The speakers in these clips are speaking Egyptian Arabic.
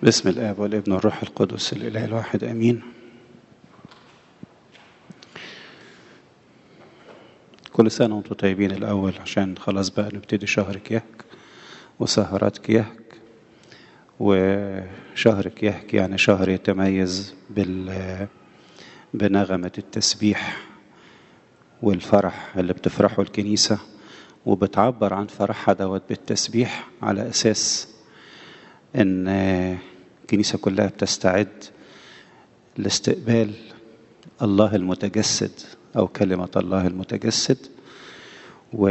باسم الآب والابن والروح القدس الإله الواحد آمين كل سنة وانتم طيبين الأول عشان خلاص بقى نبتدي شهر كيهك وسهرات كيهك وشهر كيهك يعني شهر يتميز بال بنغمة التسبيح والفرح اللي بتفرحه الكنيسة وبتعبر عن فرحها دوت بالتسبيح على أساس إن الكنيسة كلها بتستعد لاستقبال الله المتجسد أو كلمة الله المتجسد و...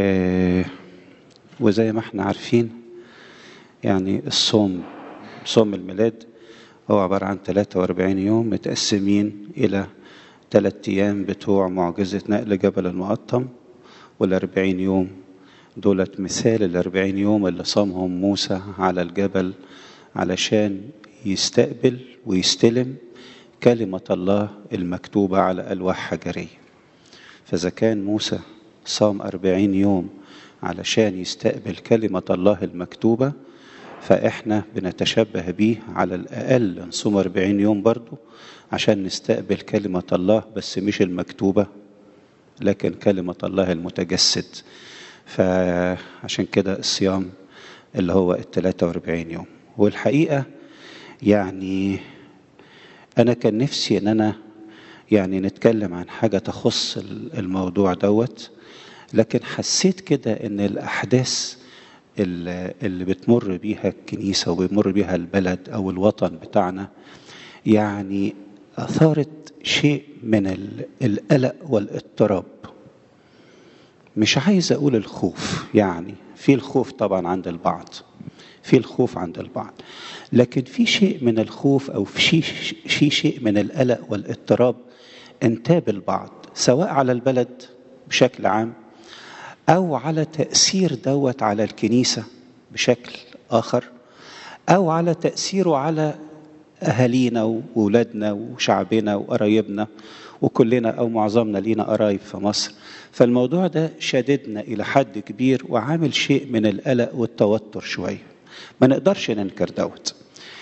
وزي ما احنا عارفين يعني الصوم صوم الميلاد هو عبارة عن 43 يوم متقسمين إلى ثلاث أيام بتوع معجزة نقل جبل المقطم والأربعين يوم دولت مثال الأربعين يوم اللي صامهم موسى على الجبل علشان يستقبل ويستلم كلمة الله المكتوبة على ألواح حجرية فإذا كان موسى صام أربعين يوم علشان يستقبل كلمة الله المكتوبة فإحنا بنتشبه بيه على الأقل نصوم أربعين يوم برضو عشان نستقبل كلمة الله بس مش المكتوبة لكن كلمة الله المتجسد فعشان كده الصيام اللي هو ال 43 يوم والحقيقة يعني أنا كان نفسي إن أنا يعني نتكلم عن حاجة تخص الموضوع دوت لكن حسيت كده إن الأحداث اللي بتمر بيها الكنيسة وبيمر بيها البلد أو الوطن بتاعنا يعني أثارت شيء من القلق والاضطراب مش عايز أقول الخوف يعني في الخوف طبعا عند البعض في الخوف عند البعض لكن في شيء من الخوف أو في شيء, شيء من القلق والاضطراب انتاب البعض سواء على البلد بشكل عام أو على تأثير دوت على الكنيسة بشكل آخر أو على تأثيره على أهالينا وولادنا وشعبنا وقرايبنا وكلنا أو معظمنا لينا قرايب في مصر فالموضوع ده شددنا إلى حد كبير وعامل شيء من القلق والتوتر شوية ما نقدرش ننكر دوت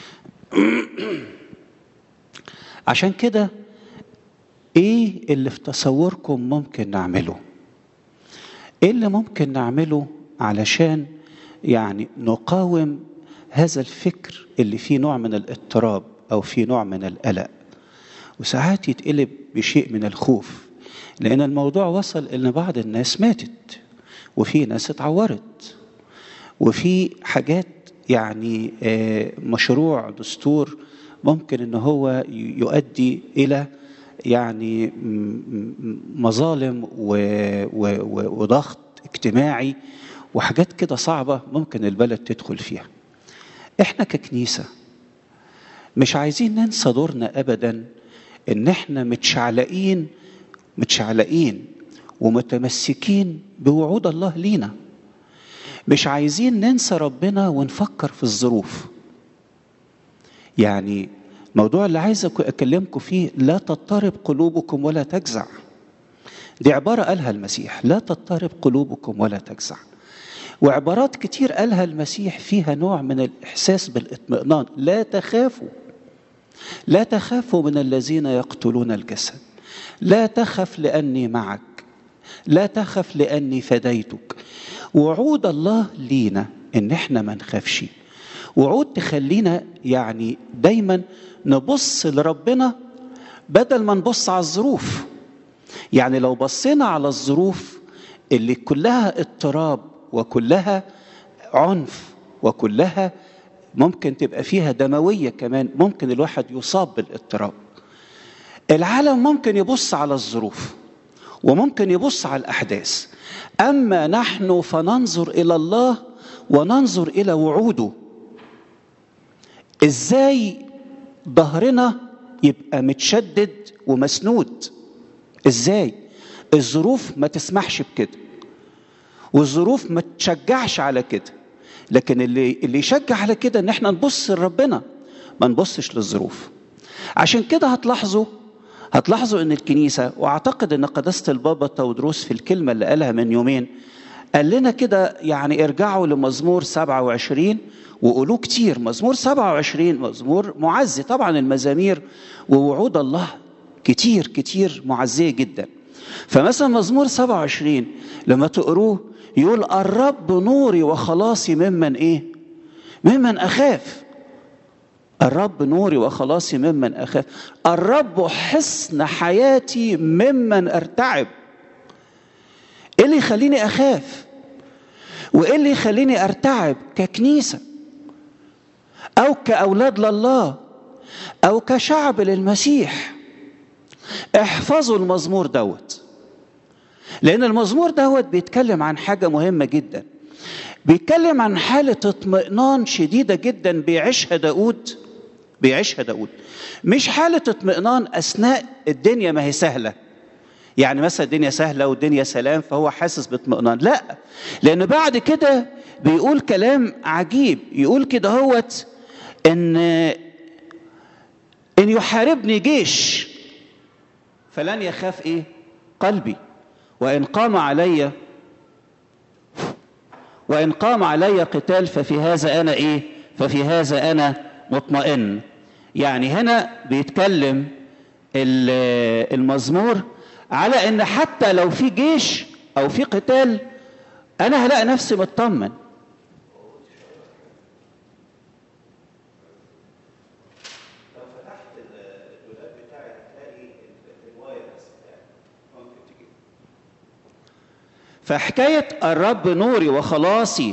عشان كده ايه اللي في تصوركم ممكن نعمله ايه اللي ممكن نعمله علشان يعني نقاوم هذا الفكر اللي فيه نوع من الاضطراب او فيه نوع من القلق وساعات يتقلب بشيء من الخوف لان الموضوع وصل ان بعض الناس ماتت وفي ناس اتعورت وفي حاجات يعني مشروع دستور ممكن ان هو يؤدي الى يعني مظالم وضغط اجتماعي وحاجات كده صعبه ممكن البلد تدخل فيها احنا ككنيسه مش عايزين ننسى دورنا ابدا ان احنا متشعلقين متشعلقين ومتمسكين بوعود الله لينا مش عايزين ننسى ربنا ونفكر في الظروف يعني الموضوع اللي عايز اكلمكم فيه لا تضطرب قلوبكم ولا تجزع دي عباره قالها المسيح لا تضطرب قلوبكم ولا تجزع وعبارات كتير قالها المسيح فيها نوع من الاحساس بالاطمئنان لا تخافوا لا تخافوا من الذين يقتلون الجسد لا تخف لاني معك لا تخف لاني فديتك وعود الله لينا ان احنا ما نخافش وعود تخلينا يعني دايما نبص لربنا بدل ما نبص على الظروف يعني لو بصينا على الظروف اللي كلها اضطراب وكلها عنف وكلها ممكن تبقى فيها دموية كمان ممكن الواحد يصاب بالاضطراب العالم ممكن يبص على الظروف وممكن يبص على الأحداث أما نحن فننظر إلى الله وننظر إلى وعوده إزاي ظهرنا يبقى متشدد ومسنود إزاي الظروف ما تسمحش بكده والظروف ما تشجعش على كده لكن اللي اللي يشجع على كده ان احنا نبص لربنا ما نبصش للظروف عشان كده هتلاحظوا هتلاحظوا ان الكنيسه واعتقد ان قداسه البابا تودروس في الكلمه اللي قالها من يومين قال لنا كده يعني ارجعوا لمزمور 27 وقولوه كتير مزمور 27 مزمور معزي طبعا المزامير ووعود الله كتير كتير معزية جدا فمثلا مزمور 27 لما تقروه يقول الرب نوري وخلاصي ممن ايه ممن اخاف الرب نوري وخلاصي ممن اخاف الرب حصن حياتي ممن ارتعب ايه اللي يخليني اخاف وايه اللي يخليني ارتعب ككنيسه او كاولاد لله او كشعب للمسيح احفظوا المزمور دوت لان المزمور دوت بيتكلم عن حاجه مهمه جدا بيتكلم عن حاله اطمئنان شديده جدا بيعيشها داود بيعيشها داود مش حاله اطمئنان اثناء الدنيا ما هي سهله يعني مثلا الدنيا سهله والدنيا سلام فهو حاسس باطمئنان لا لان بعد كده بيقول كلام عجيب يقول كده هوت ان ان يحاربني جيش فلن يخاف ايه قلبي وان قام علي وان قام علي قتال ففي هذا انا ايه ففي هذا انا مطمئن يعني هنا بيتكلم المزمور على ان حتى لو في جيش او في قتال انا هلاقي نفسي مطمن فحكاية الرب نوري وخلاصي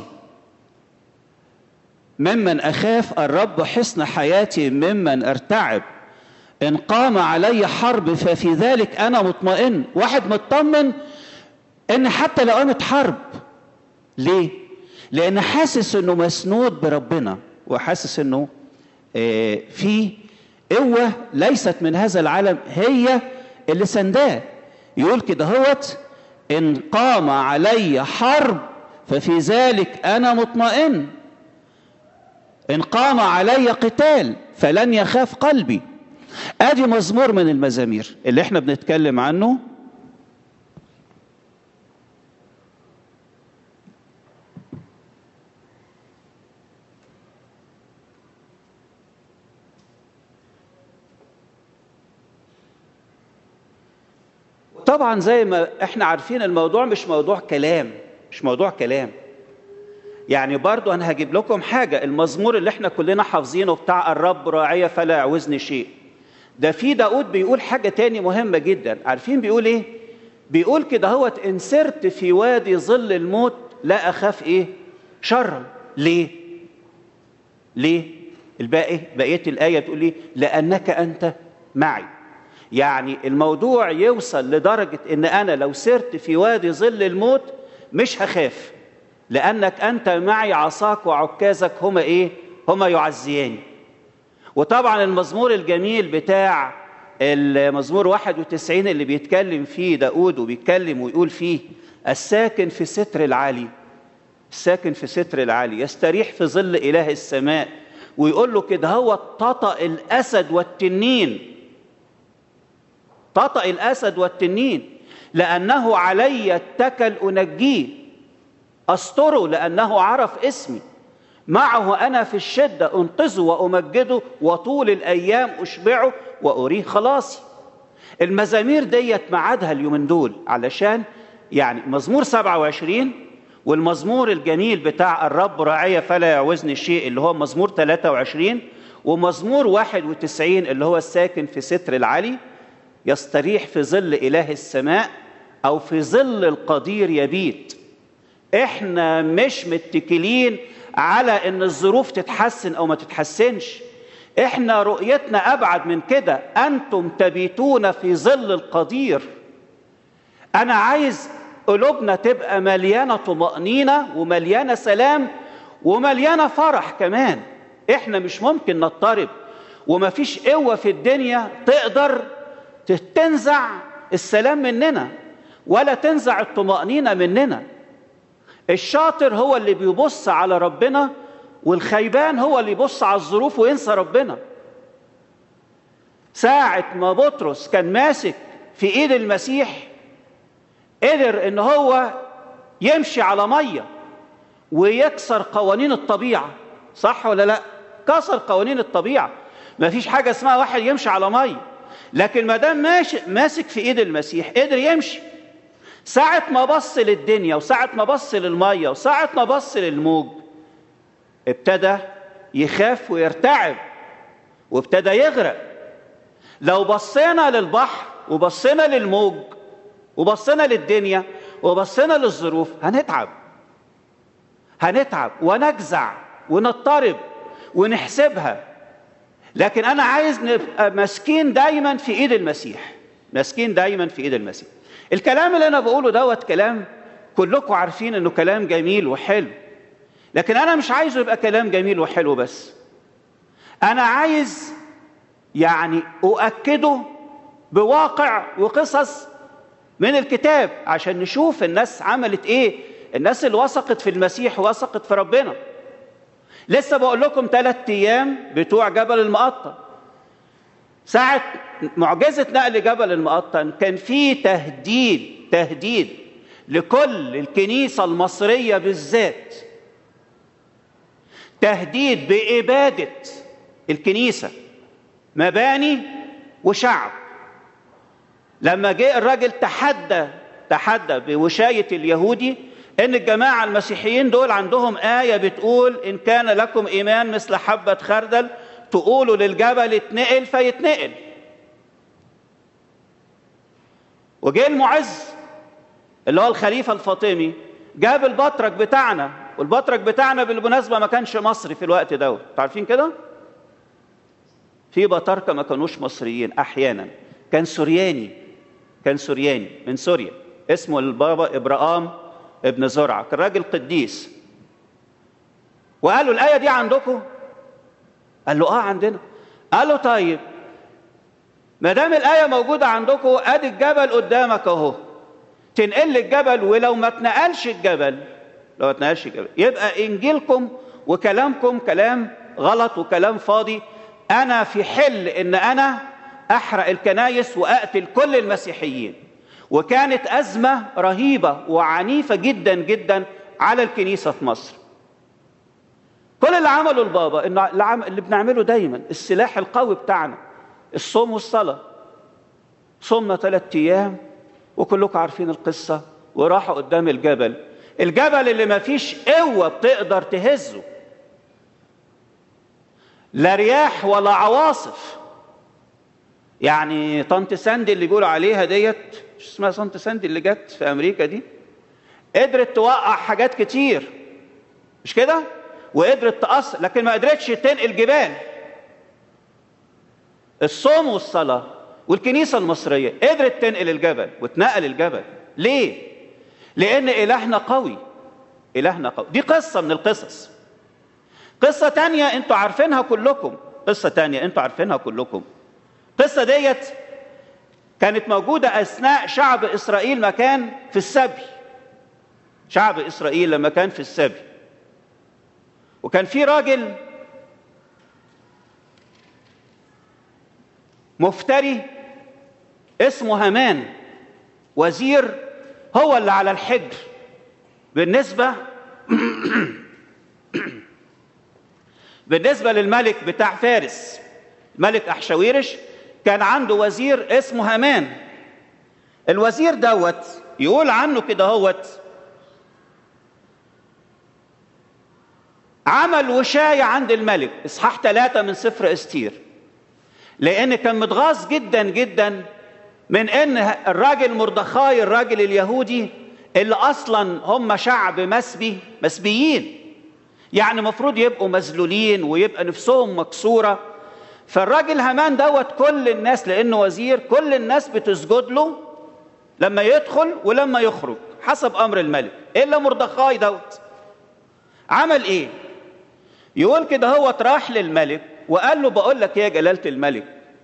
ممن أخاف الرب حصن حياتي ممن أرتعب إن قام علي حرب ففي ذلك أنا مطمئن واحد مطمن إن حتى لو قامت حرب ليه؟ لأن حاسس إنه مسنود بربنا وحاسس إنه آه في قوة ليست من هذا العالم هي اللي سنداه يقول كده هوت إن قام علي حرب ففي ذلك أنا مطمئن إن قام علي قتال فلن يخاف قلبي ادي مزمور من المزامير اللي احنا بنتكلم عنه طبعا زي ما احنا عارفين الموضوع مش موضوع كلام مش موضوع كلام يعني برضو انا هجيب لكم حاجة المزمور اللي احنا كلنا حافظينه بتاع الرب راعية فلا يعوزني شيء ده في داود بيقول حاجة تاني مهمة جدا عارفين بيقول ايه بيقول كده هوت ان سرت في وادي ظل الموت لا اخاف ايه شرا ليه ليه الباقي بقيه الايه بتقول ايه لانك انت معي يعني الموضوع يوصل لدرجه ان انا لو سرت في وادي ظل الموت مش هخاف لانك انت معي عصاك وعكازك هما ايه هما يعزياني وطبعا المزمور الجميل بتاع المزمور 91 اللي بيتكلم فيه داود وبيتكلم ويقول فيه الساكن في ستر العالي الساكن في ستر العالي يستريح في ظل إله السماء ويقول له كده هو تطأ الأسد والتنين تطأ الأسد والتنين لأنه علي اتكل أنجيه أستره لأنه عرف اسمي معه أنا في الشدة أنقذه وأمجده وطول الأيام أشبعه وأريه خلاصي المزامير ديت معادها اليومين دول علشان يعني مزمور 27 والمزمور الجميل بتاع الرب راعية فلا يعوزني شيء اللي هو مزمور 23 ومزمور 91 اللي هو الساكن في ستر العلي يستريح في ظل إله السماء أو في ظل القدير يبيت احنا مش متكلين على ان الظروف تتحسن او ما تتحسنش احنا رؤيتنا ابعد من كده انتم تبيتون في ظل القدير انا عايز قلوبنا تبقى مليانه طمانينه ومليانه سلام ومليانه فرح كمان احنا مش ممكن نضطرب ومفيش قوه في الدنيا تقدر تنزع السلام مننا ولا تنزع الطمانينه مننا الشاطر هو اللي بيبص على ربنا والخيبان هو اللي يبص على الظروف وينسى ربنا ساعة ما بطرس كان ماسك في ايد المسيح قدر ان هو يمشي على ميه ويكسر قوانين الطبيعه صح ولا لا كسر قوانين الطبيعه ما فيش حاجه اسمها واحد يمشي على ميه لكن ما دام ماشي ماسك في ايد المسيح قدر يمشي ساعة ما بص للدنيا وساعة ما بص للمية وساعة ما بص للموج ابتدى يخاف ويرتعب وابتدى يغرق لو بصينا للبحر وبصينا للموج وبصينا للدنيا وبصينا للظروف هنتعب هنتعب ونجزع ونضطرب ونحسبها لكن انا عايز نبقى ماسكين دايما في ايد المسيح ماسكين دايما في ايد المسيح الكلام اللي انا بقوله دوت كلام كلكم عارفين انه كلام جميل وحلو لكن انا مش عايزه يبقى كلام جميل وحلو بس انا عايز يعني اؤكده بواقع وقصص من الكتاب عشان نشوف الناس عملت ايه الناس اللي وثقت في المسيح وثقت في ربنا لسه بقول لكم ثلاث ايام بتوع جبل المقطم ساعة معجزة نقل جبل المقطم كان في تهديد تهديد لكل الكنيسة المصرية بالذات تهديد بإبادة الكنيسة مباني وشعب لما جاء الراجل تحدى تحدى بوشاية اليهودي ان الجماعة المسيحيين دول عندهم آية بتقول ان كان لكم ايمان مثل حبة خردل تقولوا للجبل اتنقل فيتنقل وجه المعز اللي هو الخليفة الفاطمي جاب البطرك بتاعنا والبطرك بتاعنا بالمناسبة ما كانش مصري في الوقت دوت عارفين كده؟ في بطاركة ما كانوش مصريين أحيانا كان سورياني كان سورياني من سوريا اسمه البابا إبراهام ابن زرعة كان راجل قديس وقالوا الآية دي عندكم قال له آه عندنا قال له طيب ما دام الآية موجودة عندكم أدي الجبل قدامك أهو تنقل لي الجبل ولو ما اتنقلش الجبل لو ما اتنقلش الجبل يبقى إنجيلكم وكلامكم كلام غلط وكلام فاضي أنا في حل إن أنا أحرق الكنايس وأقتل كل المسيحيين وكانت أزمة رهيبة وعنيفة جدا جدا على الكنيسة في مصر كل اللي عمله البابا إن اللي بنعمله دايما السلاح القوي بتاعنا الصوم والصلاة صمنا ثلاثة أيام وكلكم عارفين القصة وراحوا قدام الجبل الجبل اللي ما فيش قوة بتقدر تهزه لا رياح ولا عواصف يعني طنط ساندي اللي بيقولوا عليها ديت مش اسمها طنط ساندي اللي جت في امريكا دي قدرت توقع حاجات كتير مش كده وقدرت تأثر لكن ما قدرتش تنقل جبال الصوم والصلاة والكنيسة المصرية قدرت تنقل الجبل وتنقل الجبل ليه؟ لأن إلهنا قوي إلهنا قوي دي قصة من القصص قصة تانية انتوا عارفينها كلكم قصة تانية انتوا عارفينها كلكم قصة ديت كانت موجودة أثناء شعب إسرائيل ما كان في السبي شعب إسرائيل لما كان في السبي وكان في راجل مفتري اسمه هامان وزير هو اللي على الحجر بالنسبة بالنسبة للملك بتاع فارس ملك أحشاويرش كان عنده وزير اسمه هامان الوزير دوت يقول عنه كده هوت عمل وشاية عند الملك إصحاح ثلاثة من سفر استير لأن كان متغاظ جدا جدا من إن الراجل مردخاي الراجل اليهودي اللي أصلا هم شعب مسبي مسبيين يعني مفروض يبقوا مذلولين ويبقى نفسهم مكسورة فالراجل هامان دوت كل الناس لأنه وزير كل الناس بتسجد له لما يدخل ولما يخرج حسب أمر الملك إلا مردخاي دوت عمل إيه؟ يقول كده هو راح للملك وقال له بقول لك يا جلالة الملك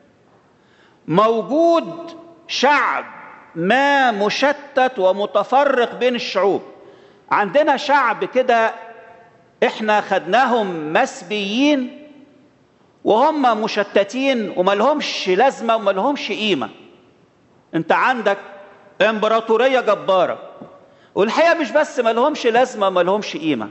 موجود شعب ما مشتت ومتفرق بين الشعوب عندنا شعب كده احنا خدناهم مسبيين وهم مشتتين وما لهمش لازمة وما لهمش قيمة انت عندك امبراطورية جبارة والحقيقة مش بس ما لهمش لازمة ما لهمش قيمة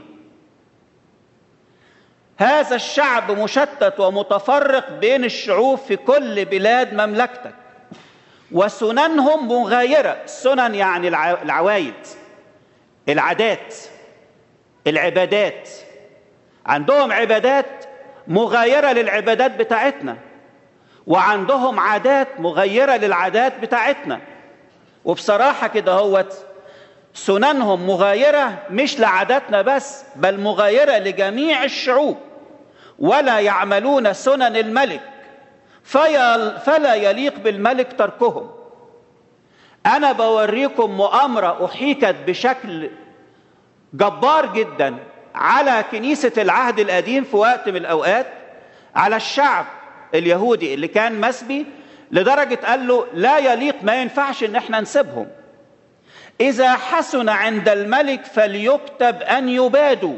هذا الشعب مشتت ومتفرق بين الشعوب في كل بلاد مملكتك وسننهم مغايرة السنن يعني العوايد العادات العبادات عندهم عبادات مغايرة للعبادات بتاعتنا وعندهم عادات مغيرة للعادات بتاعتنا وبصراحة كده هوت سننهم مغايرة مش لعاداتنا بس بل مغايرة لجميع الشعوب ولا يعملون سنن الملك فلا يليق بالملك تركهم أنا بوريكم مؤامرة أحيكت بشكل جبار جدا على كنيسة العهد القديم في وقت من الأوقات على الشعب اليهودي اللي كان مسبي لدرجة قال له لا يليق ما ينفعش ان احنا نسيبهم إذا حسن عند الملك فليكتب أن يبادوا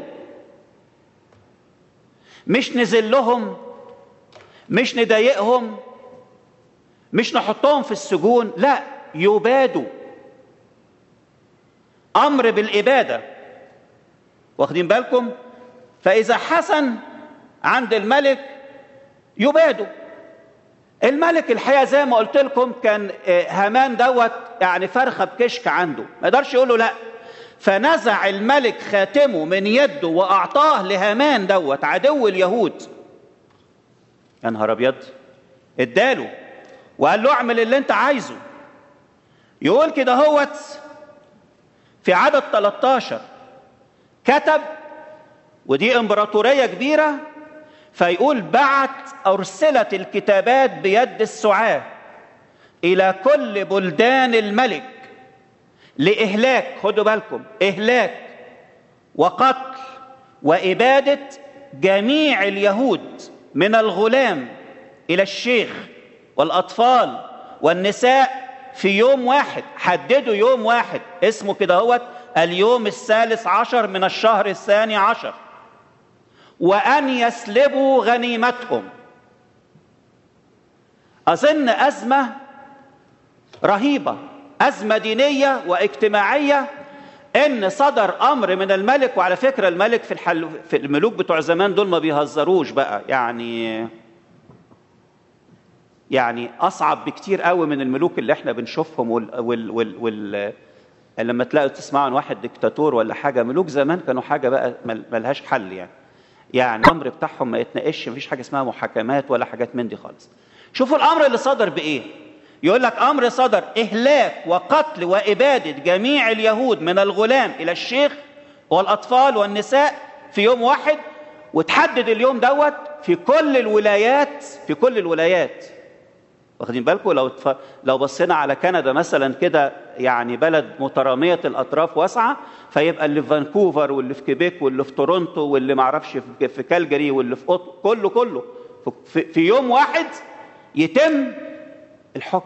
مش نزلهم مش نضايقهم مش نحطهم في السجون لا يبادوا أمر بالإبادة واخدين بالكم فإذا حسن عند الملك يبادوا الملك الحقيقه زي ما قلت لكم كان هامان دوت يعني فرخه بكشك عنده ما يقدرش يقول له لا فنزع الملك خاتمه من يده واعطاه لهامان دوت عدو اليهود يا نهار ابيض اداله وقال له اعمل اللي انت عايزه يقول كده هوت في عدد 13 كتب ودي امبراطوريه كبيره فيقول بعت أرسلت الكتابات بيد السعاة إلى كل بلدان الملك لإهلاك خدوا بالكم إهلاك وقتل وإبادة جميع اليهود من الغلام إلى الشيخ والأطفال والنساء في يوم واحد حددوا يوم واحد اسمه كده هو اليوم الثالث عشر من الشهر الثاني عشر وأن يسلبوا غنيمتهم أظن أزمة رهيبة أزمة دينية واجتماعية إن صدر أمر من الملك وعلى فكرة الملك في, الحل في الملوك بتوع زمان دول ما بيهزروش بقى يعني يعني أصعب بكتير قوي من الملوك اللي احنا بنشوفهم وال, وال, وال, وال لما تلاقوا تسمعوا عن واحد ديكتاتور ولا حاجة ملوك زمان كانوا حاجة بقى ملهاش حل يعني يعني الامر بتاعهم ما يتناقش مفيش حاجه اسمها محاكمات ولا حاجات من دي خالص شوفوا الامر اللي صدر بايه يقول لك امر صدر اهلاك وقتل واباده جميع اليهود من الغلام الى الشيخ والاطفال والنساء في يوم واحد وتحدد اليوم دوت في كل الولايات في كل الولايات واخدين بالكم لو تف... لو بصينا على كندا مثلا كده يعني بلد متراميه الاطراف واسعه فيبقى اللي في فانكوفر واللي في كيبيك واللي في تورونتو واللي ما اعرفش في... في كالجاري واللي في أوت... كله كله في... في يوم واحد يتم الحكم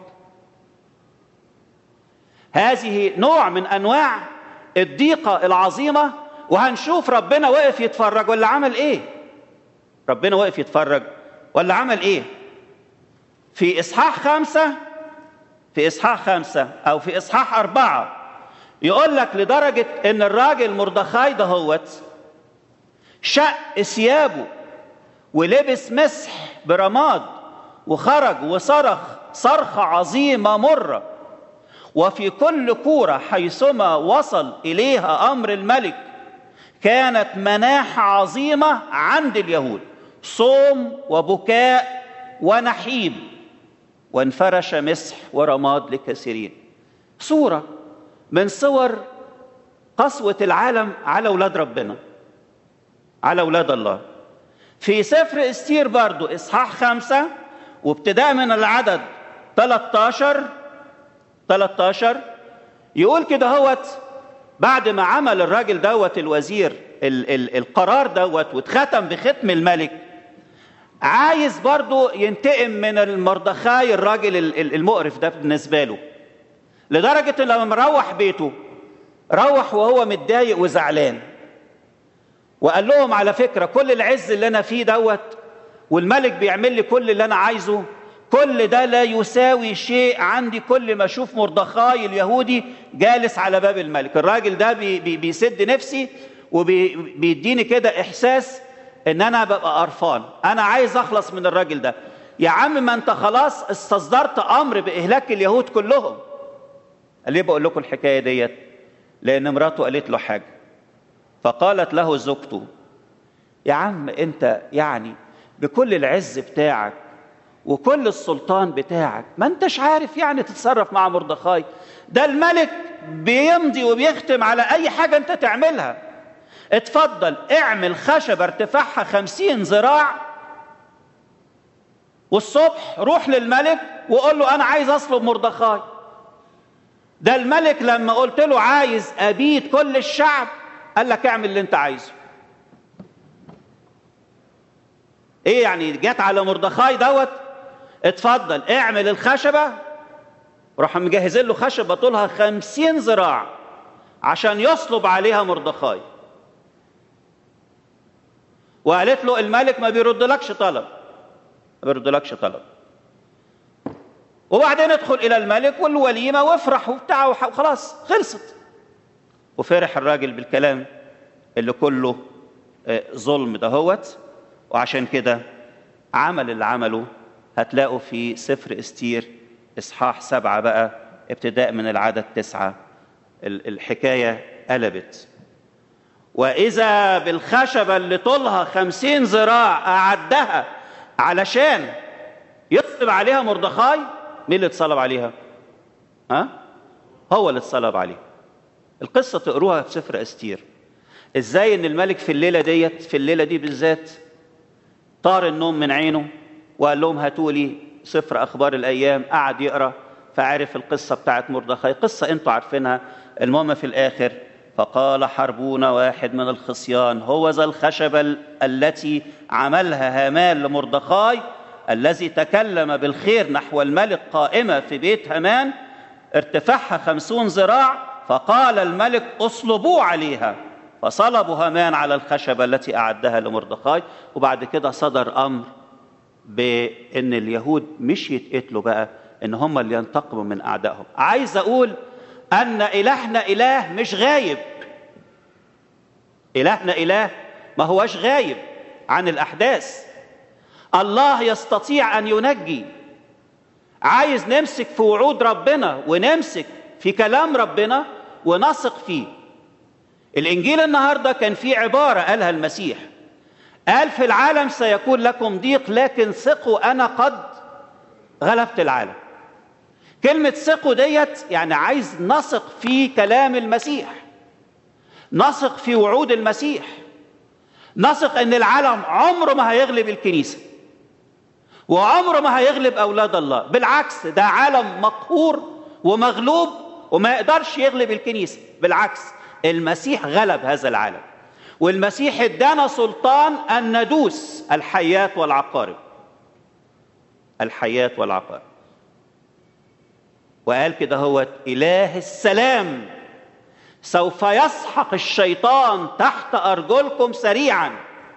هذه نوع من انواع الضيقه العظيمه وهنشوف ربنا واقف يتفرج ولا عمل ايه ربنا واقف يتفرج ولا عمل ايه في إصحاح خمسة في إصحاح خمسة أو في إصحاح أربعة يقول لك لدرجة إن الراجل مردخاي دهوت شق ثيابه ولبس مسح برماد وخرج وصرخ صرخة عظيمة مرة وفي كل كورة حيثما وصل إليها أمر الملك كانت مناحة عظيمة عند اليهود صوم وبكاء ونحيب وانفرش مسح ورماد لكثيرين صورة من صور قسوة العالم على أولاد ربنا على أولاد الله في سفر استير برضو إصحاح خمسة وابتداء من العدد 13 13 يقول كده هوت بعد ما عمل الراجل دوت الوزير ال ال القرار دوت واتختم بختم الملك عايز برضو ينتقم من المردخاي الراجل المقرف ده بالنسبة له لدرجة لما مروح بيته روح وهو متضايق وزعلان وقال لهم على فكرة كل العز اللي أنا فيه دوت والملك بيعمل لي كل اللي أنا عايزه كل ده لا يساوي شيء عندي كل ما اشوف مردخاي اليهودي جالس على باب الملك الراجل ده بي بي بيسد نفسي وبيديني كده احساس ان انا ببقى قرفان انا عايز اخلص من الراجل ده يا عم ما انت خلاص استصدرت امر باهلاك اليهود كلهم قال ليه بقول لكم الحكايه ديت لان مراته قالت له حاجه فقالت له زوجته يا عم انت يعني بكل العز بتاعك وكل السلطان بتاعك ما انتش عارف يعني تتصرف مع مردخاي ده الملك بيمضي وبيختم على اي حاجة انت تعملها اتفضل اعمل خشبة ارتفاعها خمسين ذراع والصبح روح للملك وقول له انا عايز اصلب مردخاي ده الملك لما قلت له عايز ابيد كل الشعب قال لك اعمل اللي انت عايزه ايه يعني جت على مردخاي دوت اتفضل اعمل الخشبة راح مجهزين له خشبة طولها خمسين ذراع عشان يصلب عليها مردخاي وقالت له الملك ما بيردلكش طلب ما بيردلكش طلب وبعدين ادخل الى الملك والوليمة وافرح وبتاع وخلاص خلصت وفرح الراجل بالكلام اللي كله ظلم دهوت وعشان كده عمل اللي عمله هتلاقوا في سفر استير اصحاح سبعة بقى ابتداء من العدد تسعة الحكاية قلبت وإذا بالخشبة اللي طولها خمسين ذراع أعدها علشان يصلب عليها مردخاي مين اللي اتصلب عليها؟ ها؟ هو اللي اتصلب عليه القصة تقروها في سفر استير ازاي ان الملك في الليلة ديت في الليلة دي بالذات طار النوم من عينه وقال لهم هاتوا لي سفر اخبار الايام قعد يقرا فعرف القصه بتاعت مردخاي قصه انتوا عارفينها المهم في الاخر فقال حربون واحد من الخصيان هو ذا الخشبة التي عملها هامان لمردخاي الذي تكلم بالخير نحو الملك قائمة في بيت هامان ارتفاعها خمسون ذراع فقال الملك اصلبوا عليها فصلبوا هامان على الخشبة التي أعدها لمردخاي وبعد كده صدر أمر بأن اليهود مش يتقتلوا بقى إن هم اللي ينتقموا من أعدائهم عايز أقول أن إلهنا إله مش غايب إلهنا إله ما هوش غايب عن الأحداث الله يستطيع أن ينجي عايز نمسك في وعود ربنا ونمسك في كلام ربنا ونثق فيه الإنجيل النهاردة كان فيه عبارة قالها المسيح قال في العالم سيكون لكم ضيق لكن ثقوا أنا قد غلبت العالم كلمة ثقوا ديت يعني عايز نثق في كلام المسيح نثق في وعود المسيح نثق ان العالم عمره ما هيغلب الكنيسة وعمره ما هيغلب أولاد الله بالعكس ده عالم مقهور ومغلوب وما يقدرش يغلب الكنيسة بالعكس المسيح غلب هذا العالم والمسيح ادانا سلطان ان ندوس الحيات والعقارب الحيات والعقارب وقال كده هو اله السلام سوف يسحق الشيطان تحت ارجلكم سريعا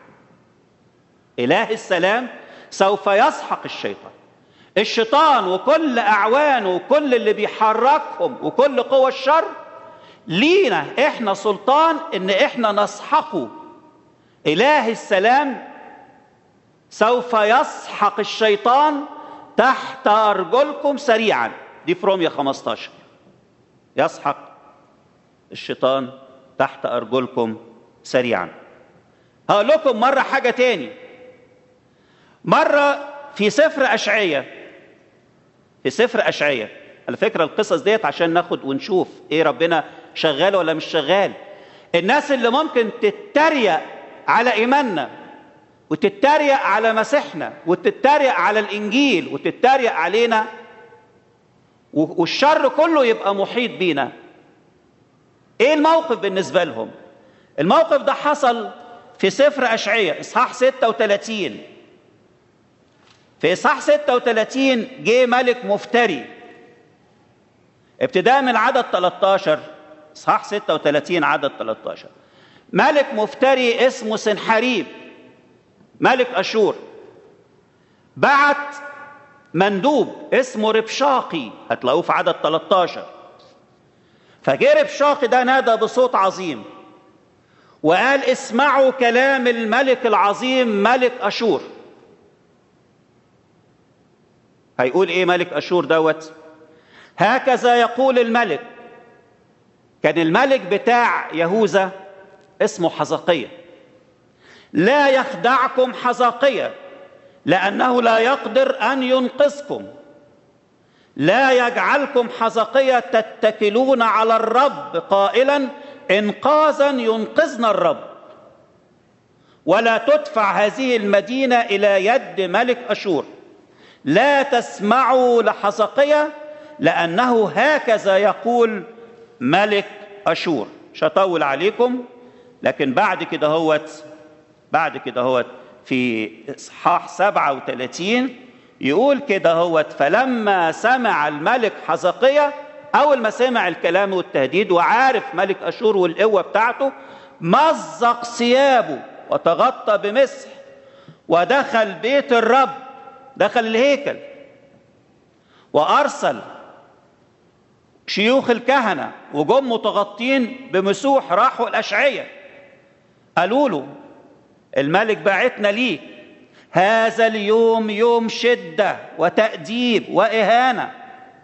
اله السلام سوف يسحق الشيطان الشيطان وكل اعوانه وكل اللي بيحركهم وكل قوى الشر لينا احنا سلطان ان احنا نسحقه اله السلام سوف يسحق الشيطان تحت ارجلكم سريعا دي في روميا 15 يسحق الشيطان تحت ارجلكم سريعا هقول لكم مره حاجه تاني مره في سفر اشعياء في سفر اشعياء على فكره القصص ديت عشان ناخد ونشوف ايه ربنا شغال ولا مش شغال الناس اللي ممكن تتريق على ايماننا وتتريق على مسيحنا وتتريق على الانجيل وتتريق علينا والشر كله يبقى محيط بينا ايه الموقف بالنسبه لهم الموقف ده حصل في سفر اشعياء اصحاح 36 في اصحاح 36 جه ملك مفتري ابتداء من عدد 13 اصحاح 36 عدد 13 ملك مفتري اسمه سنحريب ملك اشور بعت مندوب اسمه ربشاقي هتلاقوه في عدد 13 فجه ربشاقي ده نادى بصوت عظيم وقال اسمعوا كلام الملك العظيم ملك اشور هيقول ايه ملك اشور دوت هكذا يقول الملك كان الملك بتاع يهوذا اسمه حزقية لا يخدعكم حزقية لأنه لا يقدر أن ينقذكم لا يجعلكم حزقية تتكلون على الرب قائلا إنقاذا ينقذنا الرب ولا تدفع هذه المدينة إلى يد ملك أشور لا تسمعوا لحزقية لأنه هكذا يقول ملك أشور مش هطول عليكم لكن بعد كده هوت بعد كده هوت في إصحاح 37 يقول كده هوت فلما سمع الملك حزقية أول ما سمع الكلام والتهديد وعارف ملك أشور والقوة بتاعته مزق ثيابه وتغطى بمسح ودخل بيت الرب دخل الهيكل وأرسل شيوخ الكهنة وجم متغطين بمسوح راحوا الأشعية قالوا له الملك بعتنا ليك هذا اليوم يوم شدة وتأديب وإهانة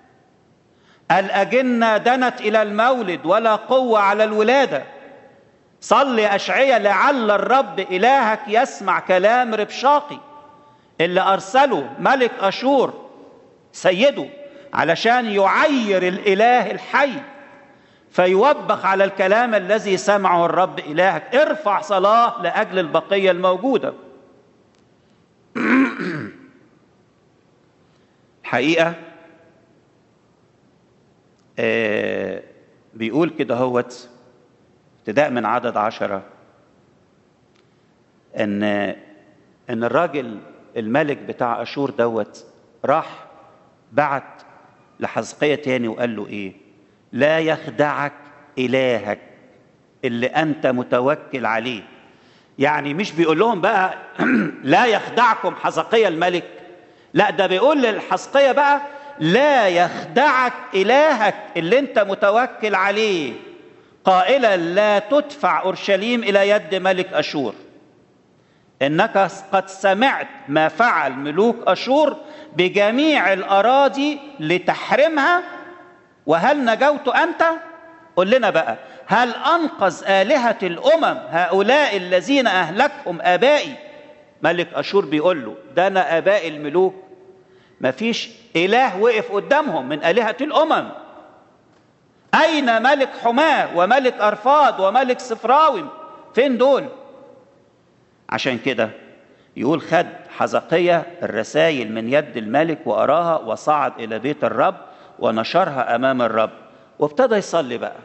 الأجنة دنت إلى المولد ولا قوة على الولادة صل أشعية لعل الرب إلهك يسمع كلام ربشاقي اللي أرسله ملك أشور سيده علشان يعير الإله الحي فيوبخ على الكلام الذي سمعه الرب إلهك ارفع صلاة لأجل البقية الموجودة الحقيقة آه بيقول كده هوت ابتداء من عدد عشرة ان ان الراجل الملك بتاع اشور دوت راح بعت لحزقية تاني وقال له ايه لا يخدعك الهك اللي انت متوكل عليه يعني مش بيقول لهم بقى لا يخدعكم حزقية الملك لا ده بيقول للحزقية بقى لا يخدعك إلهك اللي أنت متوكل عليه قائلا لا تدفع أورشليم إلى يد ملك أشور إنك قد سمعت ما فعل ملوك أشور بجميع الأراضي لتحرمها وهل نجوت أنت؟ قل لنا بقى هل أنقذ آلهة الأمم هؤلاء الذين أهلكهم آبائي ملك أشور بيقول له ده أنا آباء الملوك مفيش إله وقف قدامهم من آلهة الأمم أين ملك حماة وملك أرفاد وملك سفراوم فين دول عشان كده يقول خد حزقية الرسائل من يد الملك وأراها وصعد إلى بيت الرب ونشرها أمام الرب وابتدى يصلي بقى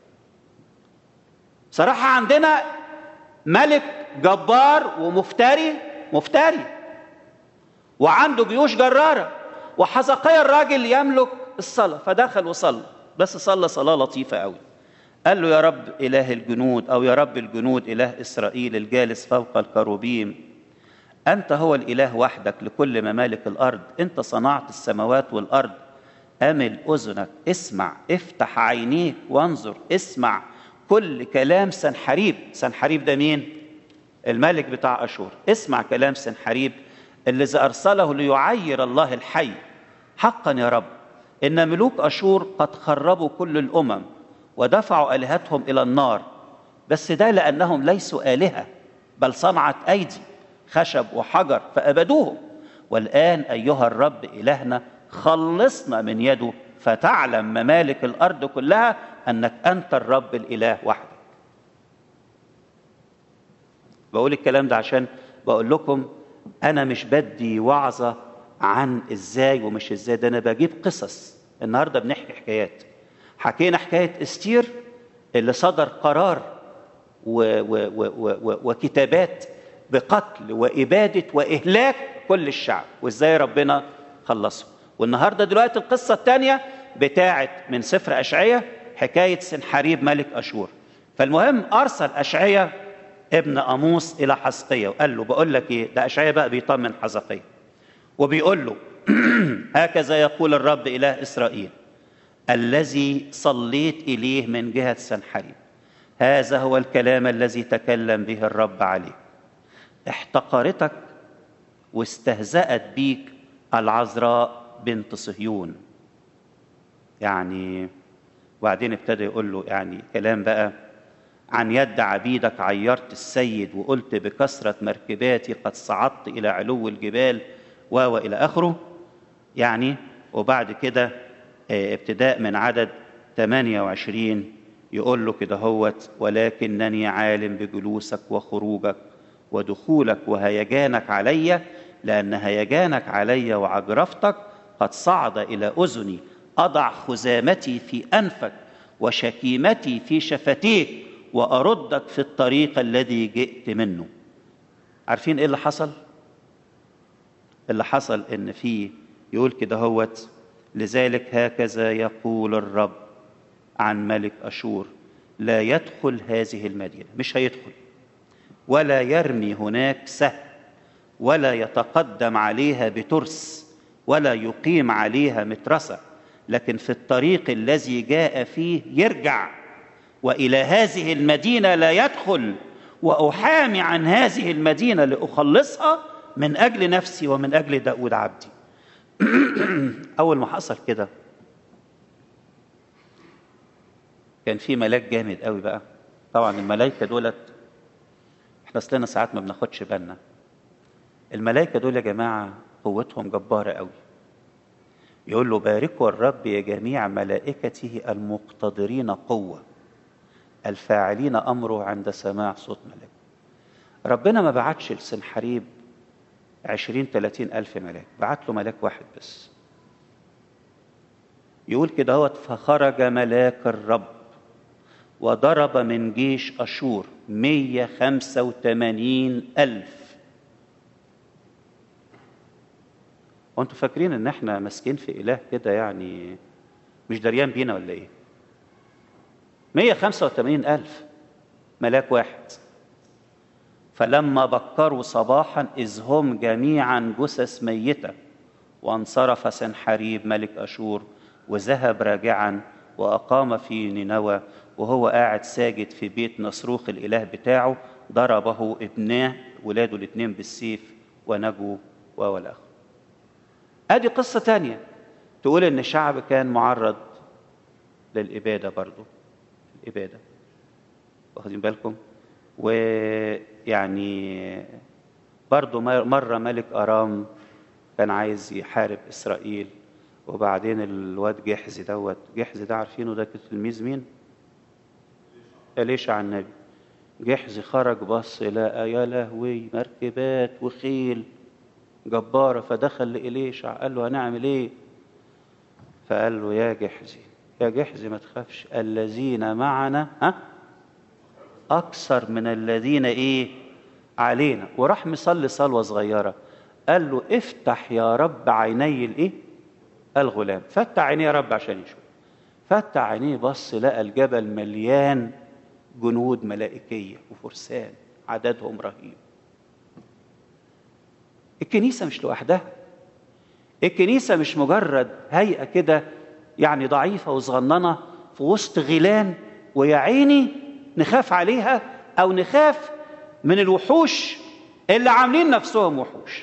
صراحة عندنا ملك جبار ومفتري مفتري وعنده جيوش جرارة وحزقيا الراجل يملك الصلاة فدخل وصلى بس صلى صلاة لطيفة قوي قال له يا رب إله الجنود أو يا رب الجنود إله إسرائيل الجالس فوق الكروبيم أنت هو الإله وحدك لكل ممالك الأرض أنت صنعت السماوات والأرض أمل أذنك اسمع افتح عينيك وانظر اسمع كل كلام سنحريب سنحريب ده مين الملك بتاع أشور اسمع كلام سنحريب الذي أرسله ليعير الله الحي حقا يا رب إن ملوك أشور قد خربوا كل الأمم ودفعوا آلهتهم إلى النار بس ده لأنهم ليسوا آلهة بل صنعت أيدي خشب وحجر فأبدوهم والآن أيها الرب إلهنا خلصنا من يده فتعلم ممالك الأرض كلها أنك أنت الرب الإله وحدك بقول الكلام ده عشان بقول لكم أنا مش بدي وعظة عن إزاي ومش إزاي ده أنا بجيب قصص النهاردة بنحكي حكايات حكينا حكاية استير اللي صدر قرار و و و و وكتابات بقتل وإبادة وإهلاك كل الشعب وإزاي ربنا خلصه والنهاردة دلوقتي القصة الثانية بتاعت من سفر أشعية حكاية سنحريب ملك أشور فالمهم أرسل أشعية ابن أموس إلى حزقية وقال له بقول لك إيه ده أشعية بقى بيطمن حزقية وبيقول له هكذا يقول الرب إله إسرائيل الذي صليت إليه من جهة سنحريب هذا هو الكلام الذي تكلم به الرب عليك احتقرتك واستهزأت بيك العذراء بنت صهيون يعني وبعدين ابتدى يقول له يعني كلام بقى عن يد عبيدك عيرت السيد وقلت بكثرة مركباتي قد صعدت إلى علو الجبال وإلى آخره يعني وبعد كده ابتداء من عدد 28 يقول له كده هوت ولكنني عالم بجلوسك وخروجك ودخولك وهيجانك علي لأن هيجانك علي وعجرفتك قد صعد إلى أذني أضع خزامتي في أنفك وشكيمتي في شفتيك وأردك في الطريق الذي جئت منه عارفين إيه اللي حصل؟ اللي حصل إن في يقول كده هوت لذلك هكذا يقول الرب عن ملك أشور لا يدخل هذه المدينة مش هيدخل ولا يرمي هناك سهم ولا يتقدم عليها بترس ولا يقيم عليها مترسة لكن في الطريق الذي جاء فيه يرجع والى هذه المدينه لا يدخل واحامي عن هذه المدينه لاخلصها من اجل نفسي ومن اجل داود عبدي اول ما حصل كده كان في ملاك جامد قوي بقى طبعا الملائكه دولت احنا اصلنا ساعات ما بناخدش بالنا الملائكه دول يا جماعه قوتهم جباره قوي يقول له باركوا الرب يا جميع ملائكته المقتدرين قوه الفاعلين امره عند سماع صوت ملاك ربنا ما بعتش لسنحريب عشرين تلاتين ألف ملاك بعت له ملاك واحد بس يقول كده هو فخرج ملاك الرب وضرب من جيش أشور مية خمسة وتمانين ألف وانتوا فاكرين ان احنا ماسكين في اله كده يعني مش دريان بينا ولا ايه 185 ألف ملاك واحد فلما بكروا صباحا إذ هم جميعا جثث ميتة وانصرف سنحريب ملك أشور وذهب راجعا وأقام في نينوى وهو قاعد ساجد في بيت نصروخ الإله بتاعه ضربه ابناه ولاده الاثنين بالسيف ونجوا والآخر ادي قصة تانية تقول ان الشعب كان معرض للإبادة برضه الإبادة واخدين بالكم ويعني برضه مرة ملك أرام كان عايز يحارب إسرائيل وبعدين الواد جحزي دوت جحزي ده عارفينه ده تلميذ مين؟ أليشع النبي جحزي خرج بص لقى يا لهوي مركبات وخيل جبارة فدخل لإليشع قال له هنعمل إيه؟ فقال له يا جحزي يا جحزي ما تخافش الذين معنا ها أكثر من الذين إيه علينا وراح مصلي صلوة صغيرة قال له افتح يا رب عيني الإيه الغلام فتح عينيه يا رب عشان يشوف فتح عينيه بص لقى الجبل مليان جنود ملائكية وفرسان عددهم رهيب الكنيسة مش لوحدها الكنيسة مش مجرد هيئة كده يعني ضعيفة وصغننة في وسط غيلان ويا عيني نخاف عليها أو نخاف من الوحوش اللي عاملين نفسهم وحوش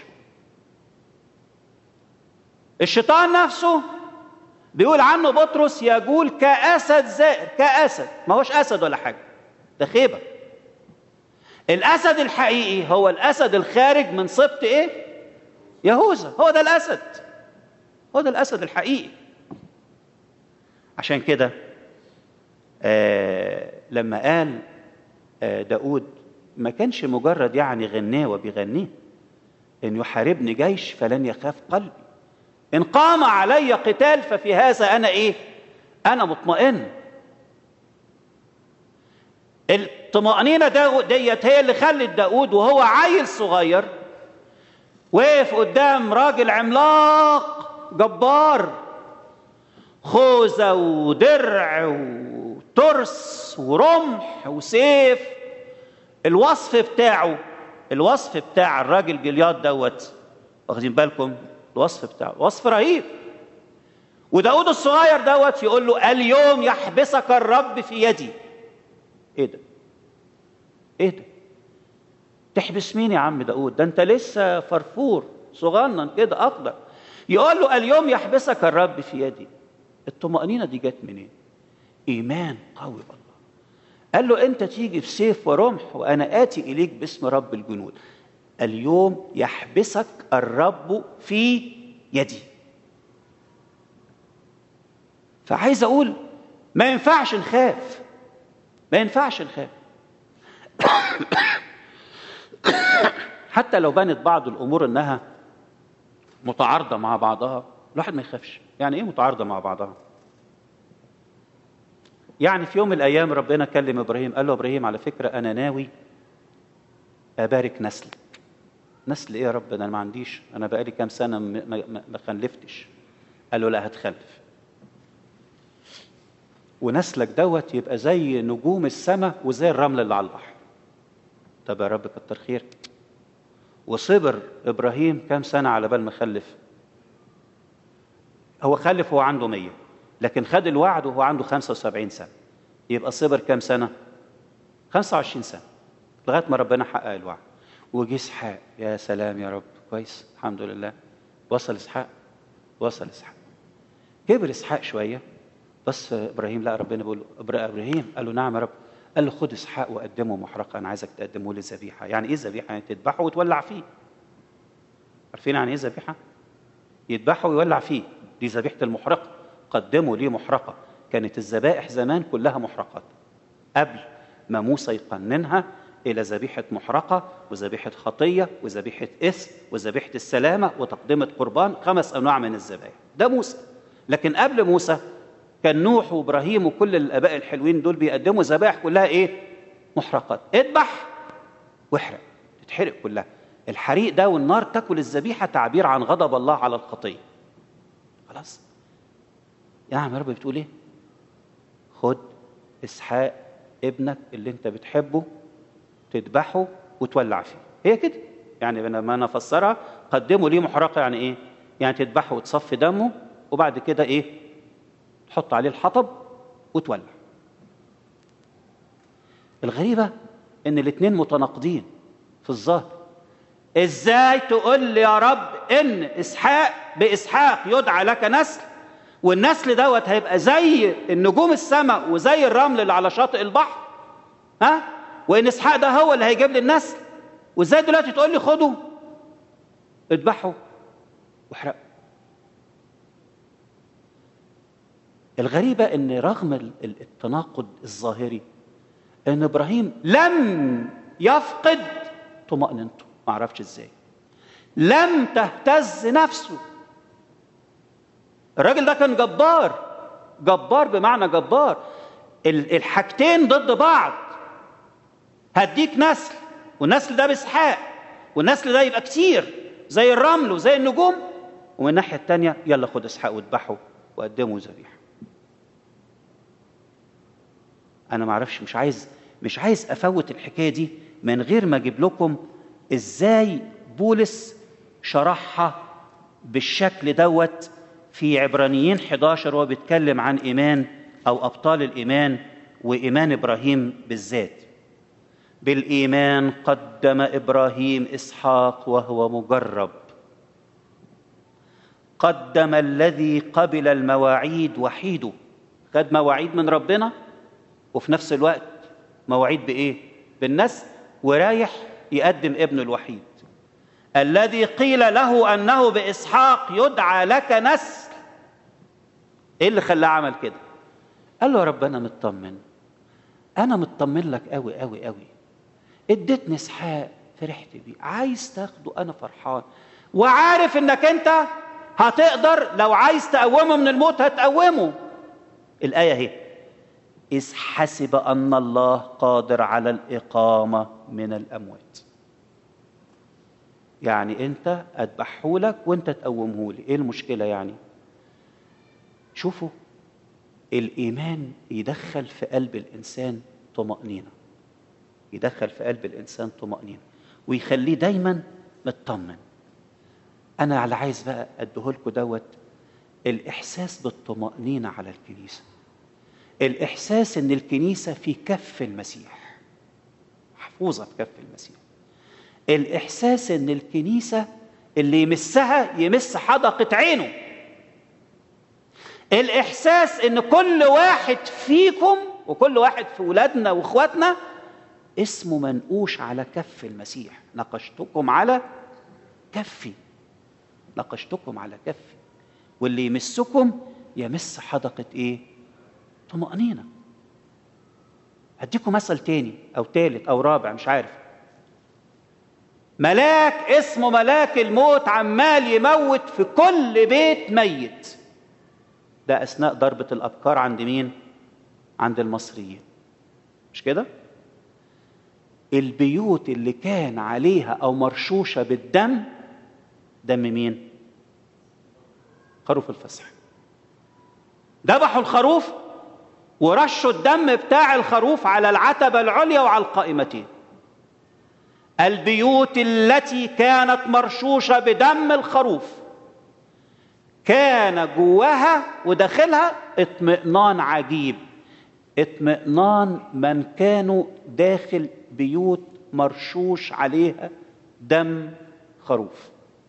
الشيطان نفسه بيقول عنه بطرس يقول كأسد زائر كأسد ما هوش أسد ولا حاجة ده خيبة الأسد الحقيقي هو الأسد الخارج من سبط إيه؟ يهوذا هو ده الأسد هو ده الأسد الحقيقي عشان كده آه لما قال آه داود ما كانش مجرد يعني غناوة بيغنيه إن يحاربني جيش فلن يخاف قلبي إن قام علي قتال ففي هذا أنا إيه؟ أنا مطمئن الطمأنينة ديت هي اللي خلت داود وهو عيل صغير وقف قدام راجل عملاق جبار خوذة ودرع وترس ورمح وسيف الوصف بتاعه الوصف بتاع الراجل جلياد دوت واخدين بالكم الوصف بتاعه وصف رهيب وداود الصغير دوت يقول له اليوم يحبسك الرب في يدي ايه ده ايه ده تحبس مين يا عم داود ده انت لسه فرفور صغنن كده اقدر يقول له اليوم يحبسك الرب في يدي الطمأنينة دي جت منين إيمان قوي بالله قال له أنت تيجي بسيف ورمح وأنا آتي إليك باسم رب الجنود اليوم يحبسك الرب في يدي فعايز أقول ما ينفعش نخاف ما ينفعش نخاف حتى لو بانت بعض الأمور إنها متعارضة مع بعضها الواحد ما يخافش يعني ايه متعارضة مع بعضها يعني في يوم من الايام ربنا كلم ابراهيم قال له ابراهيم على فكرة انا ناوي ابارك نسلك نسل ايه يا رب انا ما عنديش انا بقالي كام سنة ما, ما, ما خلفتش قال له لا هتخلف ونسلك دوت يبقى زي نجوم السماء وزي الرمل اللي على البحر طب يا رب كتر خيرك وصبر ابراهيم كام سنه على بال ما خلف هو خلف وهو عنده 100 لكن خد الوعد وهو عنده 75 سنه يبقى صبر كام سنه 25 سنه لغايه ما ربنا حقق الوعد وجي اسحاق يا سلام يا رب كويس الحمد لله وصل اسحاق وصل اسحاق كبر اسحاق شويه بس ابراهيم لا ربنا بيقول له ابراهيم قال له نعم يا رب قال له خد اسحاق وقدمه محرقه انا عايزك تقدمه لي ذبيحه يعني ايه ذبيحه يعني تذبحه وتولع فيه عارفين يعني ايه ذبيحه يذبحه ويولع فيه دي ذبيحه المحرقه قدموا لي محرقه كانت الذبائح زمان كلها محرقات قبل ما موسى يقننها الى ذبيحه محرقه وذبيحه خطيه وذبيحه اثم وذبيحه السلامه وتقدمه قربان خمس انواع من الذبائح ده موسى لكن قبل موسى كان نوح وابراهيم وكل الاباء الحلوين دول بيقدموا ذبائح كلها ايه محرقات اذبح واحرق تتحرق كلها الحريق ده والنار تاكل الذبيحه تعبير عن غضب الله على الخطيه خلاص يا عم رب بتقول ايه خد اسحاق ابنك اللي انت بتحبه تذبحه وتولع فيه هي كده يعني لما انا افسرها قدموا ليه محرقه يعني ايه يعني تذبحه وتصفي دمه وبعد كده ايه تحط عليه الحطب وتولع الغريبة ان الاتنين متناقضين في الظاهر ازاي تقول لي يا رب ان اسحاق باسحاق يدعى لك نسل والنسل دوت هيبقى زي النجوم السماء وزي الرمل اللي على شاطئ البحر ها وان اسحاق ده هو اللي هيجيب لي النسل وازاي دلوقتي تقول لي خده اذبحه واحرقه الغريبة ان رغم التناقض الظاهري ان ابراهيم لم يفقد طمأنينته ما اعرفش ازاي لم تهتز نفسه الراجل ده كان جبار جبار بمعنى جبار الحاجتين ضد بعض هديك نسل والنسل ده باسحاق والنسل ده يبقى كتير زي الرمل وزي النجوم ومن الناحيه الثانيه يلا خد اسحاق واذبحه وقدمه ذبيحه انا ما اعرفش مش عايز مش عايز افوت الحكايه دي من غير ما اجيب لكم ازاي بولس شرحها بالشكل دوت في عبرانيين 11 وهو بيتكلم عن ايمان او ابطال الايمان وايمان ابراهيم بالذات بالايمان قدم ابراهيم اسحاق وهو مجرب قدم الذي قبل المواعيد وحيده خد مواعيد من ربنا وفي نفس الوقت مواعيد بايه بالنسل ورايح يقدم ابنه الوحيد الذي قيل له انه باسحاق يدعى لك نسل ايه اللي خلاه عمل كده قال له يا رب انا مطمن انا مطمن لك قوي قوي قوي اديتني اسحاق فرحت بيه عايز تاخده انا فرحان وعارف انك انت هتقدر لو عايز تقومه من الموت هتقومه الايه اهي إذ حسب أن الله قادر على الإقامة من الأموات يعني أنت أذبحهولك وأنت تقومهولي إيه المشكلة يعني شوفوا الإيمان يدخل في قلب الإنسان طمأنينة يدخل في قلب الإنسان طمأنينة ويخليه دايما مطمن انا اللي عايز بقى اديهولكوا دوت الاحساس بالطمانينه على الكنيسه الاحساس ان الكنيسه في كف المسيح محفوظه في كف المسيح الاحساس ان الكنيسه اللي يمسها يمس حدقه عينه الاحساس ان كل واحد فيكم وكل واحد في ولادنا واخواتنا اسمه منقوش على كف المسيح نقشتكم على كفي نقشتكم على كفي واللي يمسكم يمس حدقة ايه طمأنينة هديكم مثل تاني او تالت او رابع مش عارف ملاك اسمه ملاك الموت عمال يموت في كل بيت ميت ده اثناء ضربة الابكار عند مين عند المصريين مش كده البيوت اللي كان عليها او مرشوشه بالدم دم مين خروف الفصح ذبحوا الخروف ورشوا الدم بتاع الخروف على العتبه العليا وعلى القائمتين البيوت التي كانت مرشوشه بدم الخروف كان جواها وداخلها اطمئنان عجيب اطمئنان من كانوا داخل بيوت مرشوش عليها دم خروف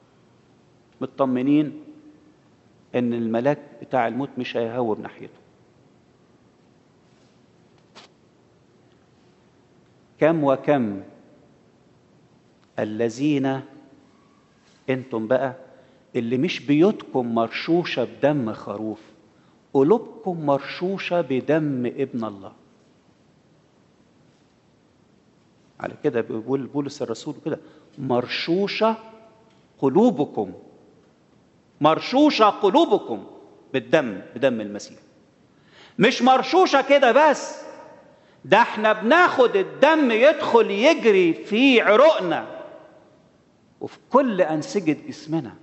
مطمنين ان الملاك بتاع الموت مش هيهوب ناحيته كم وكم الذين انتم بقى اللي مش بيوتكم مرشوشه بدم خروف قلوبكم مرشوشه بدم ابن الله على كده بيقول بولس الرسول كده مرشوشه قلوبكم مرشوشه قلوبكم بالدم بدم المسيح مش مرشوشه كده بس ده احنا بناخد الدم يدخل يجري في عروقنا وفي كل انسجه جسمنا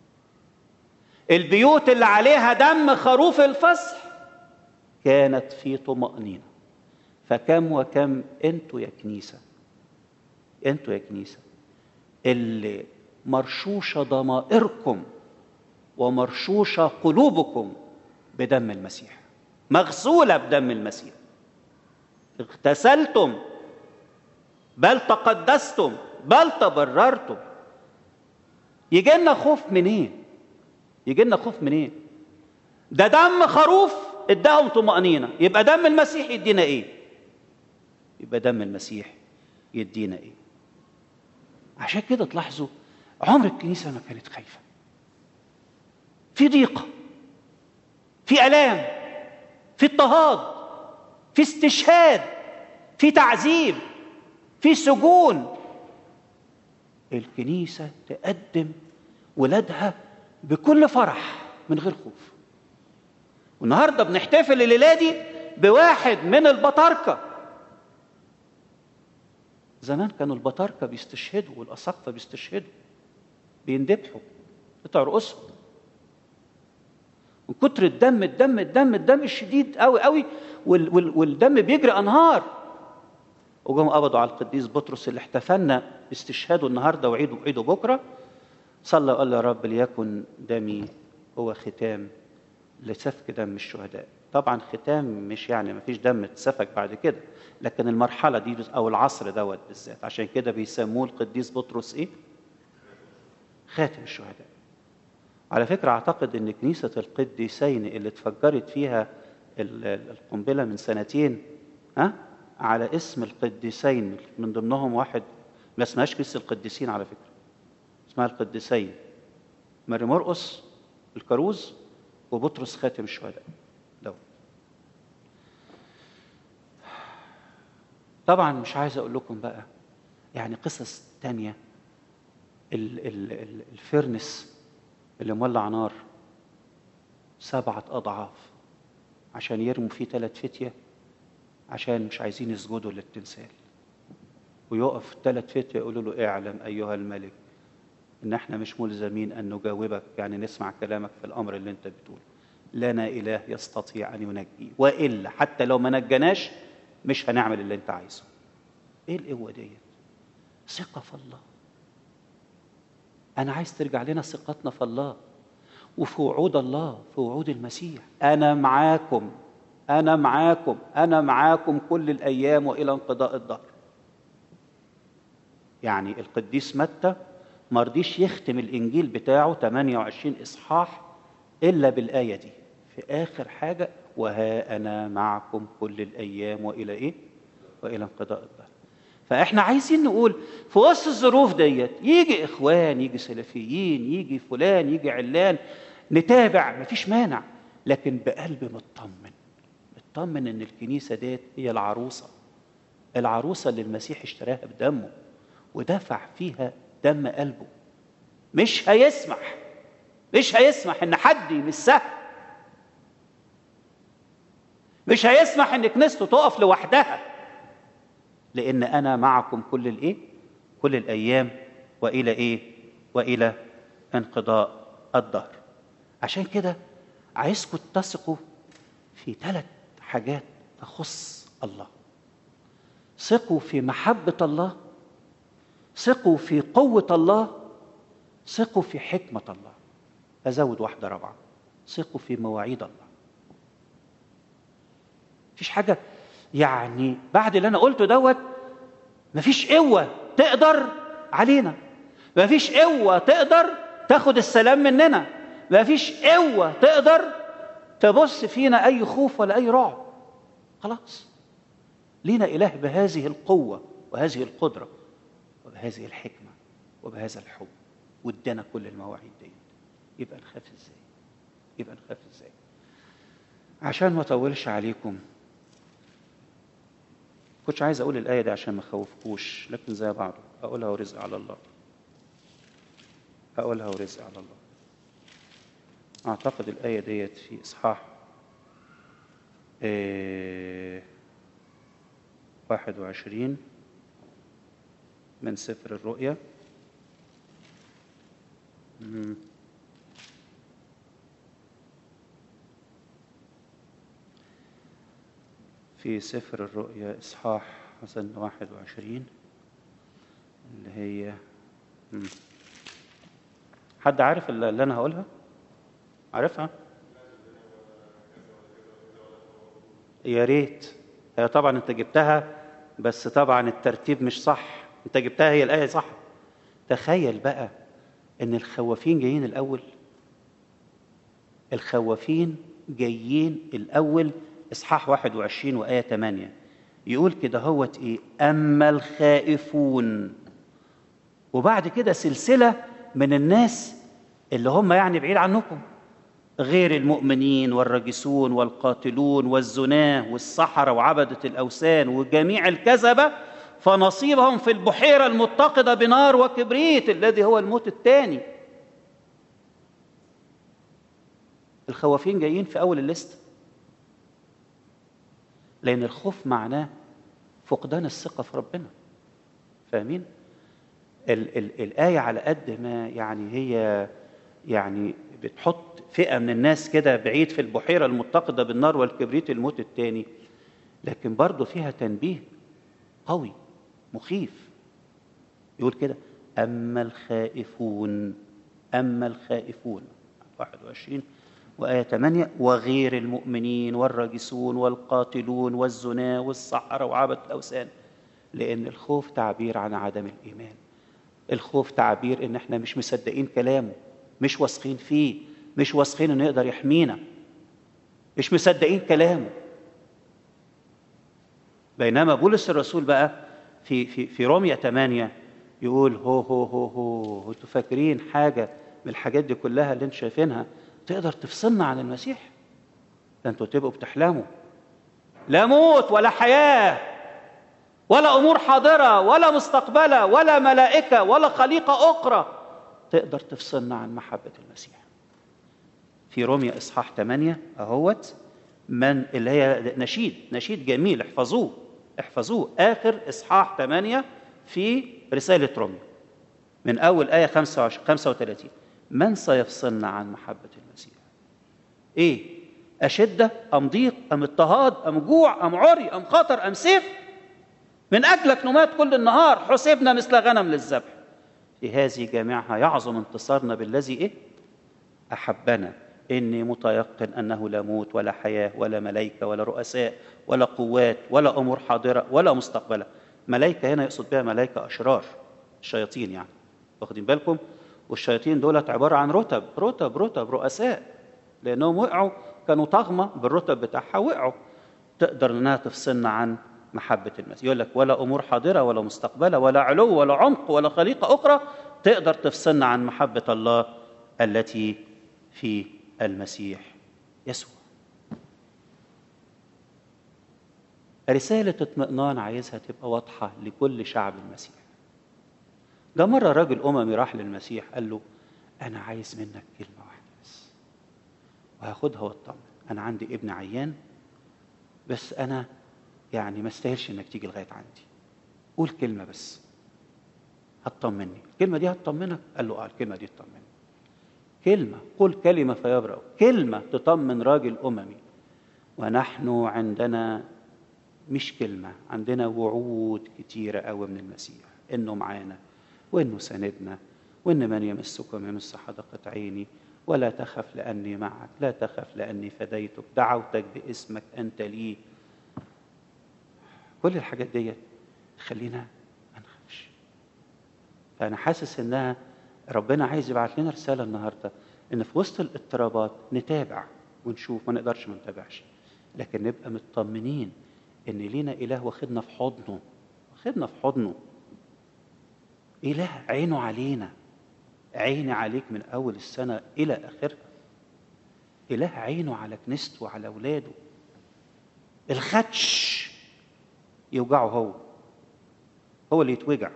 البيوت اللي عليها دم خروف الفصح كانت في طمأنينة فكم وكم انتوا يا كنيسة انتوا يا كنيسة اللي مرشوشة ضمائركم ومرشوشة قلوبكم بدم المسيح مغسولة بدم المسيح اغتسلتم بل تقدستم بل تبررتم يجي لنا خوف منين يجي لنا خوف منين ده دم خروف اداهم طمأنينة يبقى دم المسيح يدينا ايه يبقى دم المسيح يدينا ايه عشان كده تلاحظوا عمر الكنيسة ما كانت خايفة في ضيقة في ألام في اضطهاد في استشهاد في تعذيب في سجون الكنيسة تقدم ولادها بكل فرح من غير خوف والنهارده بنحتفل الليله دي بواحد من البطاركه زمان كانوا البطاركه بيستشهدوا والاساقفه بيستشهدوا بيندبحوا بترقصهم من كتر الدم الدم الدم الدم الشديد قوي قوي وال وال والدم بيجري انهار وجم قبضوا على القديس بطرس اللي احتفلنا باستشهاده النهارده وعيده عيده بكره صلى وقال يا رب ليكن دمي هو ختام لسفك دم الشهداء طبعا ختام مش يعني ما فيش دم اتسفك بعد كده لكن المرحلة دي أو العصر دوت بالذات عشان كده بيسموه القديس بطرس إيه؟ خاتم الشهداء على فكرة أعتقد أن كنيسة القديسين اللي اتفجرت فيها القنبلة من سنتين ها على اسم القديسين من ضمنهم واحد ما اسمهاش كنيسة القديسين على فكرة اسمها القديسين ماري مرقس الكروز وبطرس خاتم الشهداء دوت طبعا مش عايز اقول لكم بقى يعني قصص تانية ال ال ال الفرنس اللي مولع نار سبعة أضعاف عشان يرموا فيه ثلاث فتية عشان مش عايزين يسجدوا للتمثال ويقف ثلاث فتية يقولوا له اعلم أيها الملك إن احنا مش ملزمين أن نجاوبك يعني نسمع كلامك في الأمر اللي أنت بتقوله لنا إله يستطيع أن ينجي وإلا حتى لو ما نجناش مش هنعمل اللي أنت عايزه إيه القوة ديت؟ ثقة في الله انا عايز ترجع لنا ثقتنا في الله وفي وعود الله في وعود المسيح انا معاكم انا معاكم انا معاكم كل الايام والى انقضاء الدهر يعني القديس متى ما رضيش يختم الانجيل بتاعه 28 اصحاح الا بالايه دي في اخر حاجه وها انا معكم كل الايام والى ايه والى انقضاء الدهر فاحنا عايزين نقول في وسط الظروف ديت يجي اخوان يجي سلفيين يجي فلان يجي علان نتابع مفيش مانع لكن بقلب مطمن مطمن ان الكنيسه ديت هي العروسه العروسه اللي المسيح اشتراها بدمه ودفع فيها دم قلبه مش هيسمح مش هيسمح ان حد يمسها مش هيسمح ان كنيسته تقف لوحدها لان انا معكم كل الايه كل الايام والى ايه والى انقضاء الدهر عشان كده عايزكم تثقوا في ثلاث حاجات تخص الله ثقوا في محبه الله ثقوا في قوه الله ثقوا في حكمه الله ازود واحده رابعه ثقوا في مواعيد الله مفيش حاجه يعني بعد اللي انا قلته دوت مفيش قوه تقدر علينا مفيش قوه تقدر تاخد السلام مننا مفيش قوه تقدر تبص فينا اي خوف ولا اي رعب خلاص لينا اله بهذه القوه وهذه القدره وبهذه الحكمه وبهذا الحب وادانا كل المواعيد دي يبقى نخاف ازاي يبقى نخاف ازاي عشان ما اطولش عليكم كنتش عايز اقول الايه دي عشان ما اخوفكوش لكن زي بعضه اقولها ورزق على الله اقولها ورزق على الله اعتقد الايه ديت في اصحاح إيه واحد وعشرين من سفر الرؤيا مم. في سفر الرؤيا إصحاح مثلا 21 اللي هي مم. حد عارف اللي اللي أنا هقولها؟ عارفها؟ يا ريت هي طبعا أنت جبتها بس طبعا الترتيب مش صح أنت جبتها هي الآية صح تخيل بقى إن الخوافين جايين الأول الخوافين جايين الأول إصحاح 21 وآية 8 يقول كده هوت إيه أما الخائفون وبعد كده سلسلة من الناس اللي هم يعني بعيد عنكم غير المؤمنين والرجسون والقاتلون والزناه والسحرة وعبدة الأوثان وجميع الكذبة فنصيبهم في البحيرة المتقدة بنار وكبريت الذي هو الموت الثاني الخوافين جايين في أول الليست لأن الخوف معناه فقدان الثقة في ربنا فاهمين؟ ال ال الآية على قد ما يعني هي يعني بتحط فئة من الناس كده بعيد في البحيرة المتقدة بالنار والكبريت الموت الثاني لكن برضه فيها تنبيه قوي مخيف يقول كده أما الخائفون أما الخائفون 21 وآية 8 وغير المؤمنين والراجسون والقاتلون والزنا والسحرة وعبد الأوثان لأن الخوف تعبير عن عدم الإيمان الخوف تعبير إن إحنا مش مصدقين كلامه مش واثقين فيه مش واثقين إنه يقدر يحمينا مش مصدقين كلامه بينما بولس الرسول بقى في في في روميا 8 يقول هو هو هو هو انتوا فاكرين حاجه من الحاجات دي كلها اللي انتوا شايفينها تقدر تفصلنا عن المسيح ده انتوا تبقوا بتحلموا لا موت ولا حياه ولا امور حاضره ولا مستقبله ولا ملائكه ولا خليقه اخرى تقدر تفصلنا عن محبه المسيح في روميا اصحاح 8 اهوت من اللي هي نشيد نشيد جميل احفظوه احفظوه اخر اصحاح 8 في رساله روميا من اول ايه 25 35 من سيفصلنا عن محبه المسيح ايه اشده ام ضيق ام اضطهاد ام جوع ام عري ام خطر ام سيف من اجلك نمات كل النهار حسبنا مثل غنم للذبح في هذه جميعها يعظم انتصارنا بالذي ايه احبنا اني متيقن انه لا موت ولا حياه ولا ملائكه ولا رؤساء ولا قوات ولا امور حاضره ولا مستقبله ملائكه هنا يقصد بها ملائكه اشرار الشياطين يعني واخدين بالكم والشياطين دولت عباره عن رتب رتب رتب رؤساء لانهم وقعوا كانوا طغمه بالرتب بتاعها وقعوا تقدر انها تفصلنا عن محبه المسيح يقول لك ولا امور حاضره ولا مستقبله ولا علو ولا عمق ولا خليقه اخرى تقدر تفصلنا عن محبه الله التي في المسيح يسوع رسالة اطمئنان عايزها تبقى واضحة لكل شعب المسيح ده مرة راجل أممي راح للمسيح قال له أنا عايز منك كلمة واحدة بس وهاخدها واطمن أنا عندي ابن عيان بس أنا يعني ما استاهلش إنك تيجي لغاية عندي قول كلمة بس هتطمني الكلمة دي هتطمنك قال له اه الكلمة دي تطمني كلمة قل كلمة فيبرأ كلمة تطمن راجل أممي ونحن عندنا مش كلمة عندنا وعود كتيرة قوي من المسيح إنه معانا وإنه سندنا وإن من يمسكم يمس حدقة عيني ولا تخف لأني معك لا تخف لأني فديتك دعوتك باسمك أنت لي كل الحاجات دي تخلينا ما نخافش فأنا حاسس إنها ربنا عايز يبعت لنا رسالة النهاردة إن في وسط الاضطرابات نتابع ونشوف ما نقدرش ما نتابعش لكن نبقى مطمنين إن لينا إله واخدنا في حضنه واخدنا في حضنه إله عينه علينا عيني عليك من أول السنة إلى آخرها إله عينه على كنيسته وعلى أولاده الخدش يوجعه هو هو اللي يتوجع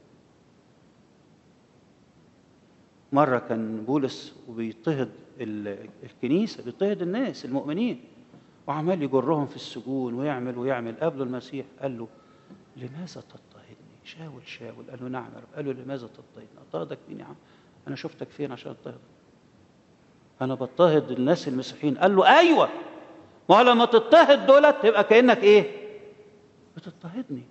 مرة كان بولس وبيضطهد الكنيسة بيضطهد الناس المؤمنين وعمال يجرهم في السجون ويعمل ويعمل قابله المسيح قال له لماذا تضطهدني شاول شاول قال له نعم يا رب قال له لماذا تضطهدني اضطهدك مين يا عم انا شفتك فين عشان اضطهدك انا بضطهد الناس المسيحيين قال له ايوه ما هو لما تضطهد دولت تبقى كانك ايه بتضطهدني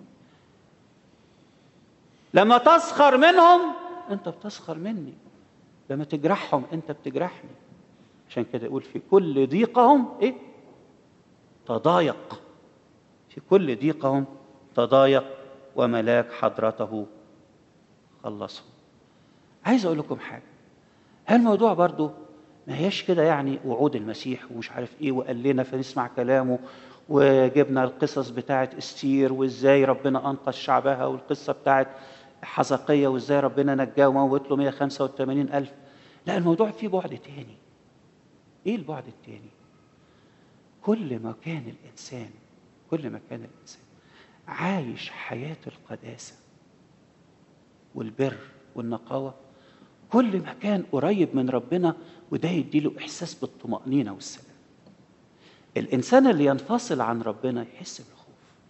لما تسخر منهم انت بتسخر مني لما تجرحهم انت بتجرحني عشان كده يقول في كل ضيقهم ايه تضايق في كل ضيقهم تضايق وملاك حضرته خلصهم عايز اقول لكم حاجه هالموضوع برضو ما هياش كده يعني وعود المسيح ومش عارف ايه وقال لنا فنسمع كلامه وجبنا القصص بتاعت استير وازاي ربنا انقذ شعبها والقصه بتاعت حزقيه وازاي ربنا نجاه وموت له 185 الف لا الموضوع فيه بعد تاني ايه البعد التاني كل ما كان الانسان كل ما كان الانسان عايش حياه القداسه والبر والنقاوه كل ما كان قريب من ربنا وده يديله احساس بالطمانينه والسلام الانسان اللي ينفصل عن ربنا يحس بالخوف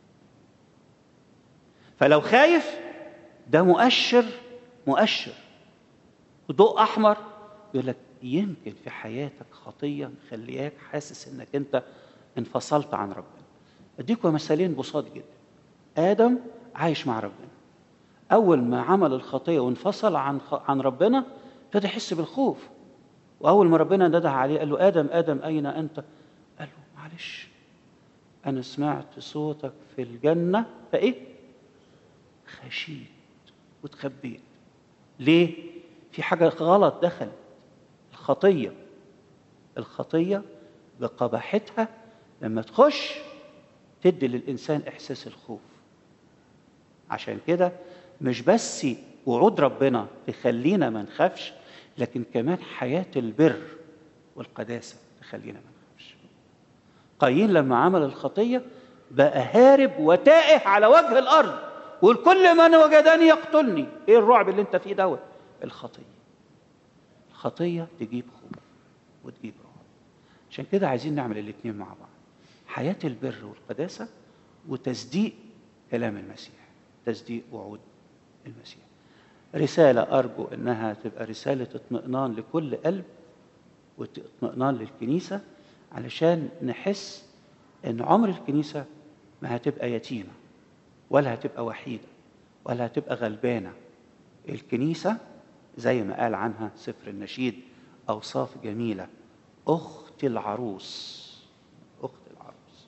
فلو خايف ده مؤشر مؤشر ضوء احمر يقول لك يمكن في حياتك خطيه مخلياك حاسس انك انت انفصلت عن ربنا اديكم مثالين بساط جدا ادم عايش مع ربنا اول ما عمل الخطيه وانفصل عن عن ربنا ابتدى يحس بالخوف واول ما ربنا نده عليه قال له ادم ادم اين انت قال له معلش انا سمعت صوتك في الجنه فايه خشيت وتخبيت ليه في حاجه غلط دخلت الخطيه الخطيه بقباحتها لما تخش تدي للانسان احساس الخوف عشان كده مش بس وعود ربنا تخلينا ما نخافش لكن كمان حياه البر والقداسه تخلينا ما نخافش قايين لما عمل الخطيه بقى هارب وتائه على وجه الارض والكل من وجدني يقتلني ايه الرعب اللي انت فيه دوت الخطيه الخطيه تجيب خوف وتجيب رعب عشان كده عايزين نعمل الاثنين مع بعض حياه البر والقداسه وتصديق كلام المسيح تصديق وعود المسيح رسالة أرجو أنها تبقى رسالة اطمئنان لكل قلب واطمئنان للكنيسة علشان نحس أن عمر الكنيسة ما هتبقى يتيمة ولا هتبقى وحيدة ولا هتبقى غلبانة الكنيسة زي ما قال عنها سفر النشيد أوصاف جميلة أخت العروس أخت العروس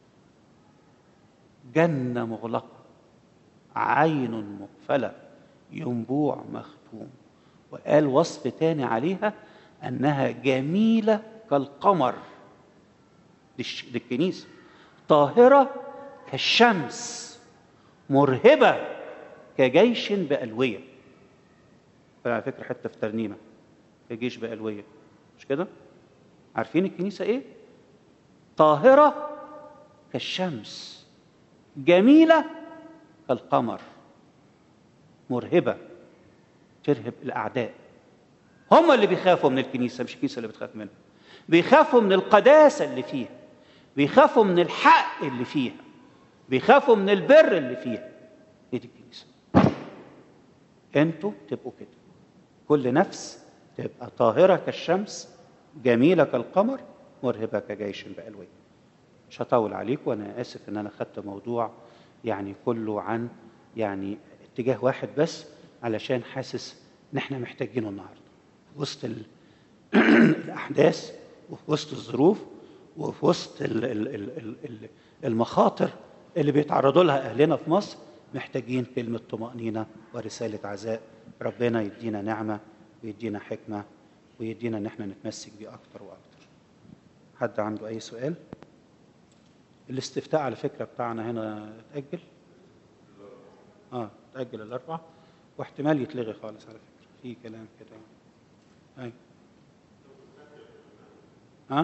جنة مغلقة عين مقفلة ينبوع مختوم وقال وصف تاني عليها أنها جميلة كالقمر للكنيسة طاهرة كالشمس مرهبة كجيش بألوية على فكرة حتى في ترنيمة كجيش بألوية مش كده؟ عارفين الكنيسة إيه؟ طاهرة كالشمس جميلة كالقمر مرهبة ترهب الأعداء هم اللي بيخافوا من الكنيسة مش الكنيسة اللي بتخاف منها بيخافوا من القداسة اللي فيها بيخافوا من الحق اللي فيها بيخافوا من البر اللي فيها هي دي الكنيسة انتوا تبقوا كده كل نفس تبقى طاهرة كالشمس جميلة كالقمر مرهبة كجيش بألوية مش هطول عليك وانا اسف ان انا خدت موضوع يعني كله عن يعني اتجاه واحد بس علشان حاسس ان احنا محتاجينه النهارده وسط ال... الاحداث وفي وسط الظروف وفي وسط ال... ال... ال... ال... المخاطر اللي بيتعرضوا لها اهلنا في مصر محتاجين كلمه طمانينه ورساله عزاء ربنا يدينا نعمه ويدينا حكمه ويدينا ان احنا نتمسك بيه اكتر واكتر حد عنده اي سؤال الاستفتاء على فكره بتاعنا هنا اتاجل اه اتاجل الاربع واحتمال يتلغي خالص على فكره في كلام كده اي ها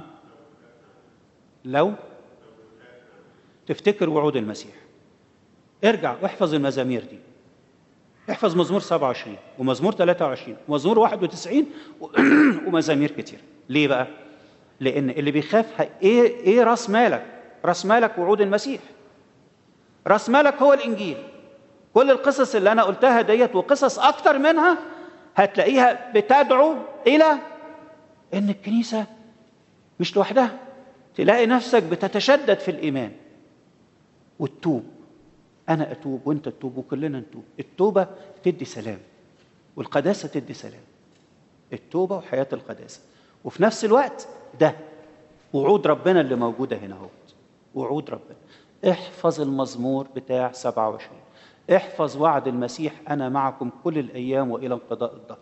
لو تفتكر وعود المسيح ارجع واحفظ المزامير دي احفظ مزمور 27 ومزمور 23 ومزمور 91 ومزامير كتير ليه بقى لان اللي بيخاف ايه ايه راس مالك راس مالك وعود المسيح راس مالك هو الانجيل كل القصص اللي انا قلتها ديت وقصص اكتر منها هتلاقيها بتدعو الى ان الكنيسه مش لوحدها تلاقي نفسك بتتشدد في الايمان وتتوب انا اتوب وانت تتوب وكلنا نتوب التوبه تدي سلام والقداسه تدي سلام التوبه وحياه القداسه وفي نفس الوقت ده وعود ربنا اللي موجوده هنا اهو وعود ربنا احفظ المزمور بتاع 27 احفظ وعد المسيح انا معكم كل الايام والى انقضاء الدهر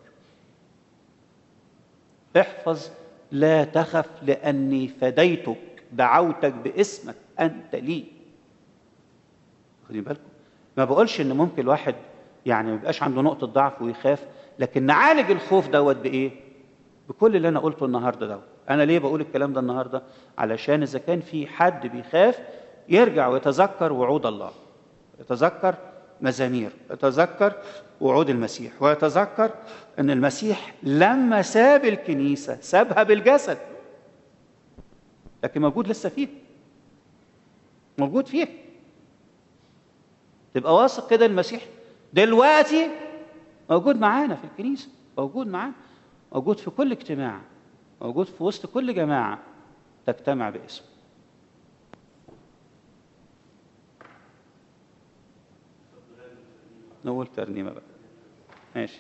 احفظ لا تخف لاني فديتك دعوتك باسمك انت لي واخدين بالكم ما بقولش ان ممكن الواحد يعني ما يبقاش عنده نقطه ضعف ويخاف لكن نعالج الخوف دوت بايه بكل اللي انا قلته النهارده دوت انا ليه بقول الكلام ده النهارده علشان اذا كان في حد بيخاف يرجع ويتذكر وعود الله يتذكر مزامير يتذكر وعود المسيح ويتذكر ان المسيح لما ساب الكنيسه سابها بالجسد لكن موجود لسه فيه موجود فيه تبقى واثق كده المسيح دلوقتي موجود معانا في الكنيسه موجود معانا موجود في كل اجتماع موجود في وسط كل جماعه تجتمع باسمه نقول ترنيمه بقى ماشي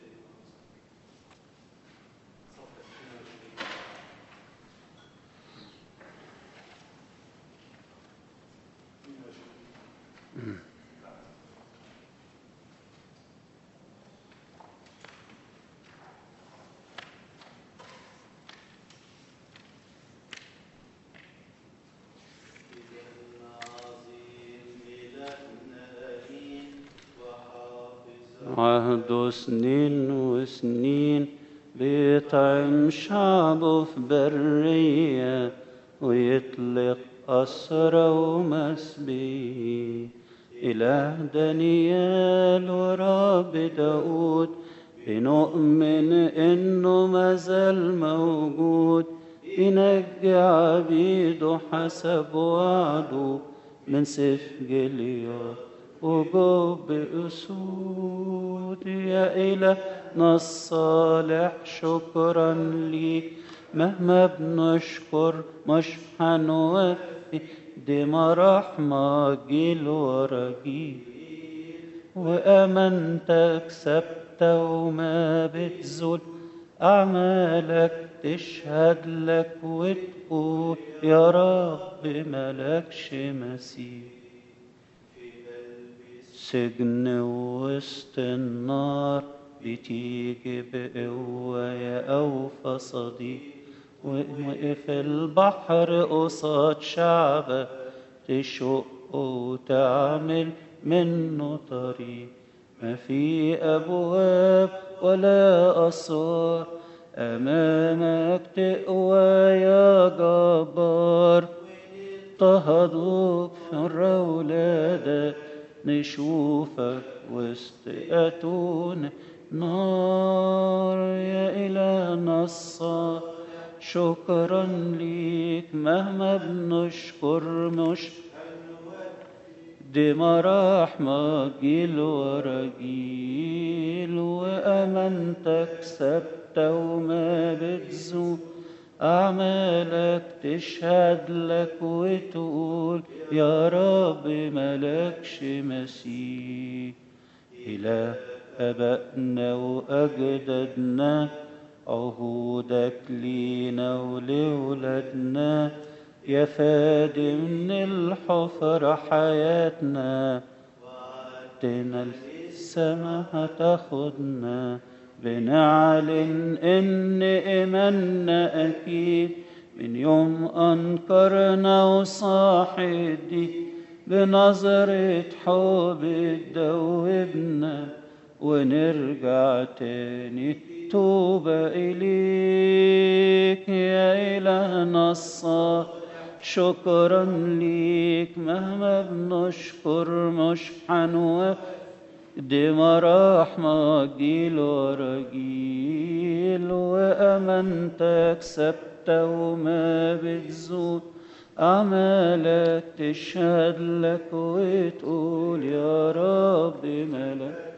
عهد سنين وسنين بيطعم شعبه في برية ويطلق أسرى ومسبي إله دانيال ورب داود بنؤمن إنه مازال موجود ينجي عبيده حسب وعده من سيف جليار وجوب أسود يا إلهنا الصالح شكرا ليك مهما بنشكر مش هنوفي دي رحمة جيل ورا جيل وأمانتك ثابتة ثابتة وما بتزول أعمالك تشهد لك وتقول يا رب ملكش مثيل سجن وسط النار بتيجي بقوة يا أوفى صديق وقف البحر قصاد شعبك تشق وتعمل منه طريق ما في أبواب ولا أسوار أمامك تقوى يا جبار اضطهدوك في الرولادة نشوفك وسط أتون نار يا إلهنا الصالح شكرا ليك مهما بنشكر مش دي مراحمك جيل ورا جيل وأمانتك ثابتة وما بتزول أعمالك تشهد لك وتقول يا رب ملكش مسيح إله أبائنا وأجدادنا عهودك لينا ولولادنا يا فادي من الحفرة حياتنا وعدتنا السما هتاخدنا بنعلن إن إيماننا أكيد من يوم أنكرنا وصاحدي بنظرة حب تدوبنا ونرجع تاني توبة إليك يا إلهنا الصالح شكرا ليك مهما بنشكر مش حنوقف دي مراحمك جيل ورا جيل وأمانتك ثابتة وما بتزول أعمالك تشهد لك وتقول يا رب ملك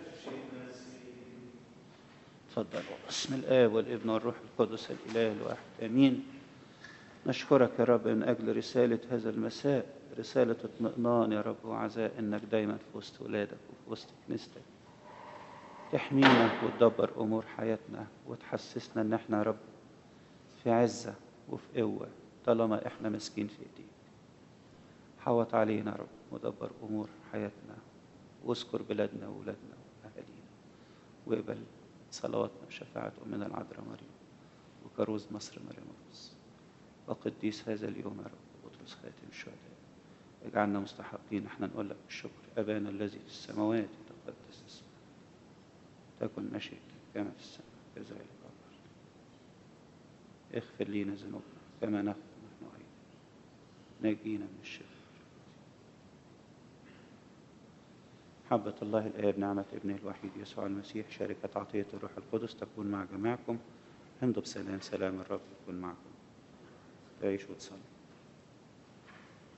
تفضل بسم الآب والابن والروح القدس الإله الواحد آمين نشكرك يا رب من أجل رسالة هذا المساء رسالة اطمئنان يا رب وعزاء إنك دايما في وسط ولادك وفي وسط كنيستك تحمينا وتدبر أمور حياتنا وتحسسنا إن إحنا يا رب في عزة وفي قوة طالما إحنا ماسكين في إيديك حوط علينا يا رب ودبر أمور حياتنا واذكر بلادنا وولادنا وأهالينا واقبل صلواتنا بشفاعة أمنا العذراء مريم وكروز مصر مريم القدس وقديس هذا اليوم يا رب بطرس خاتم الشهداء اجعلنا مستحقين احنا نقول لك بالشكر أبانا الذي في السماوات يتقدس اسمك تكن مشيئتك كما في السماء كذلك على الأرض اغفر لنا ذنوبنا كما نغفر نحن أيضا نجينا من الشر محبة الله الآب نعمة ابنه الوحيد يسوع المسيح شركة عطية الروح القدس تكون مع جميعكم امضوا بسلام سلام الرب يكون معكم تعيشوا وتصلوا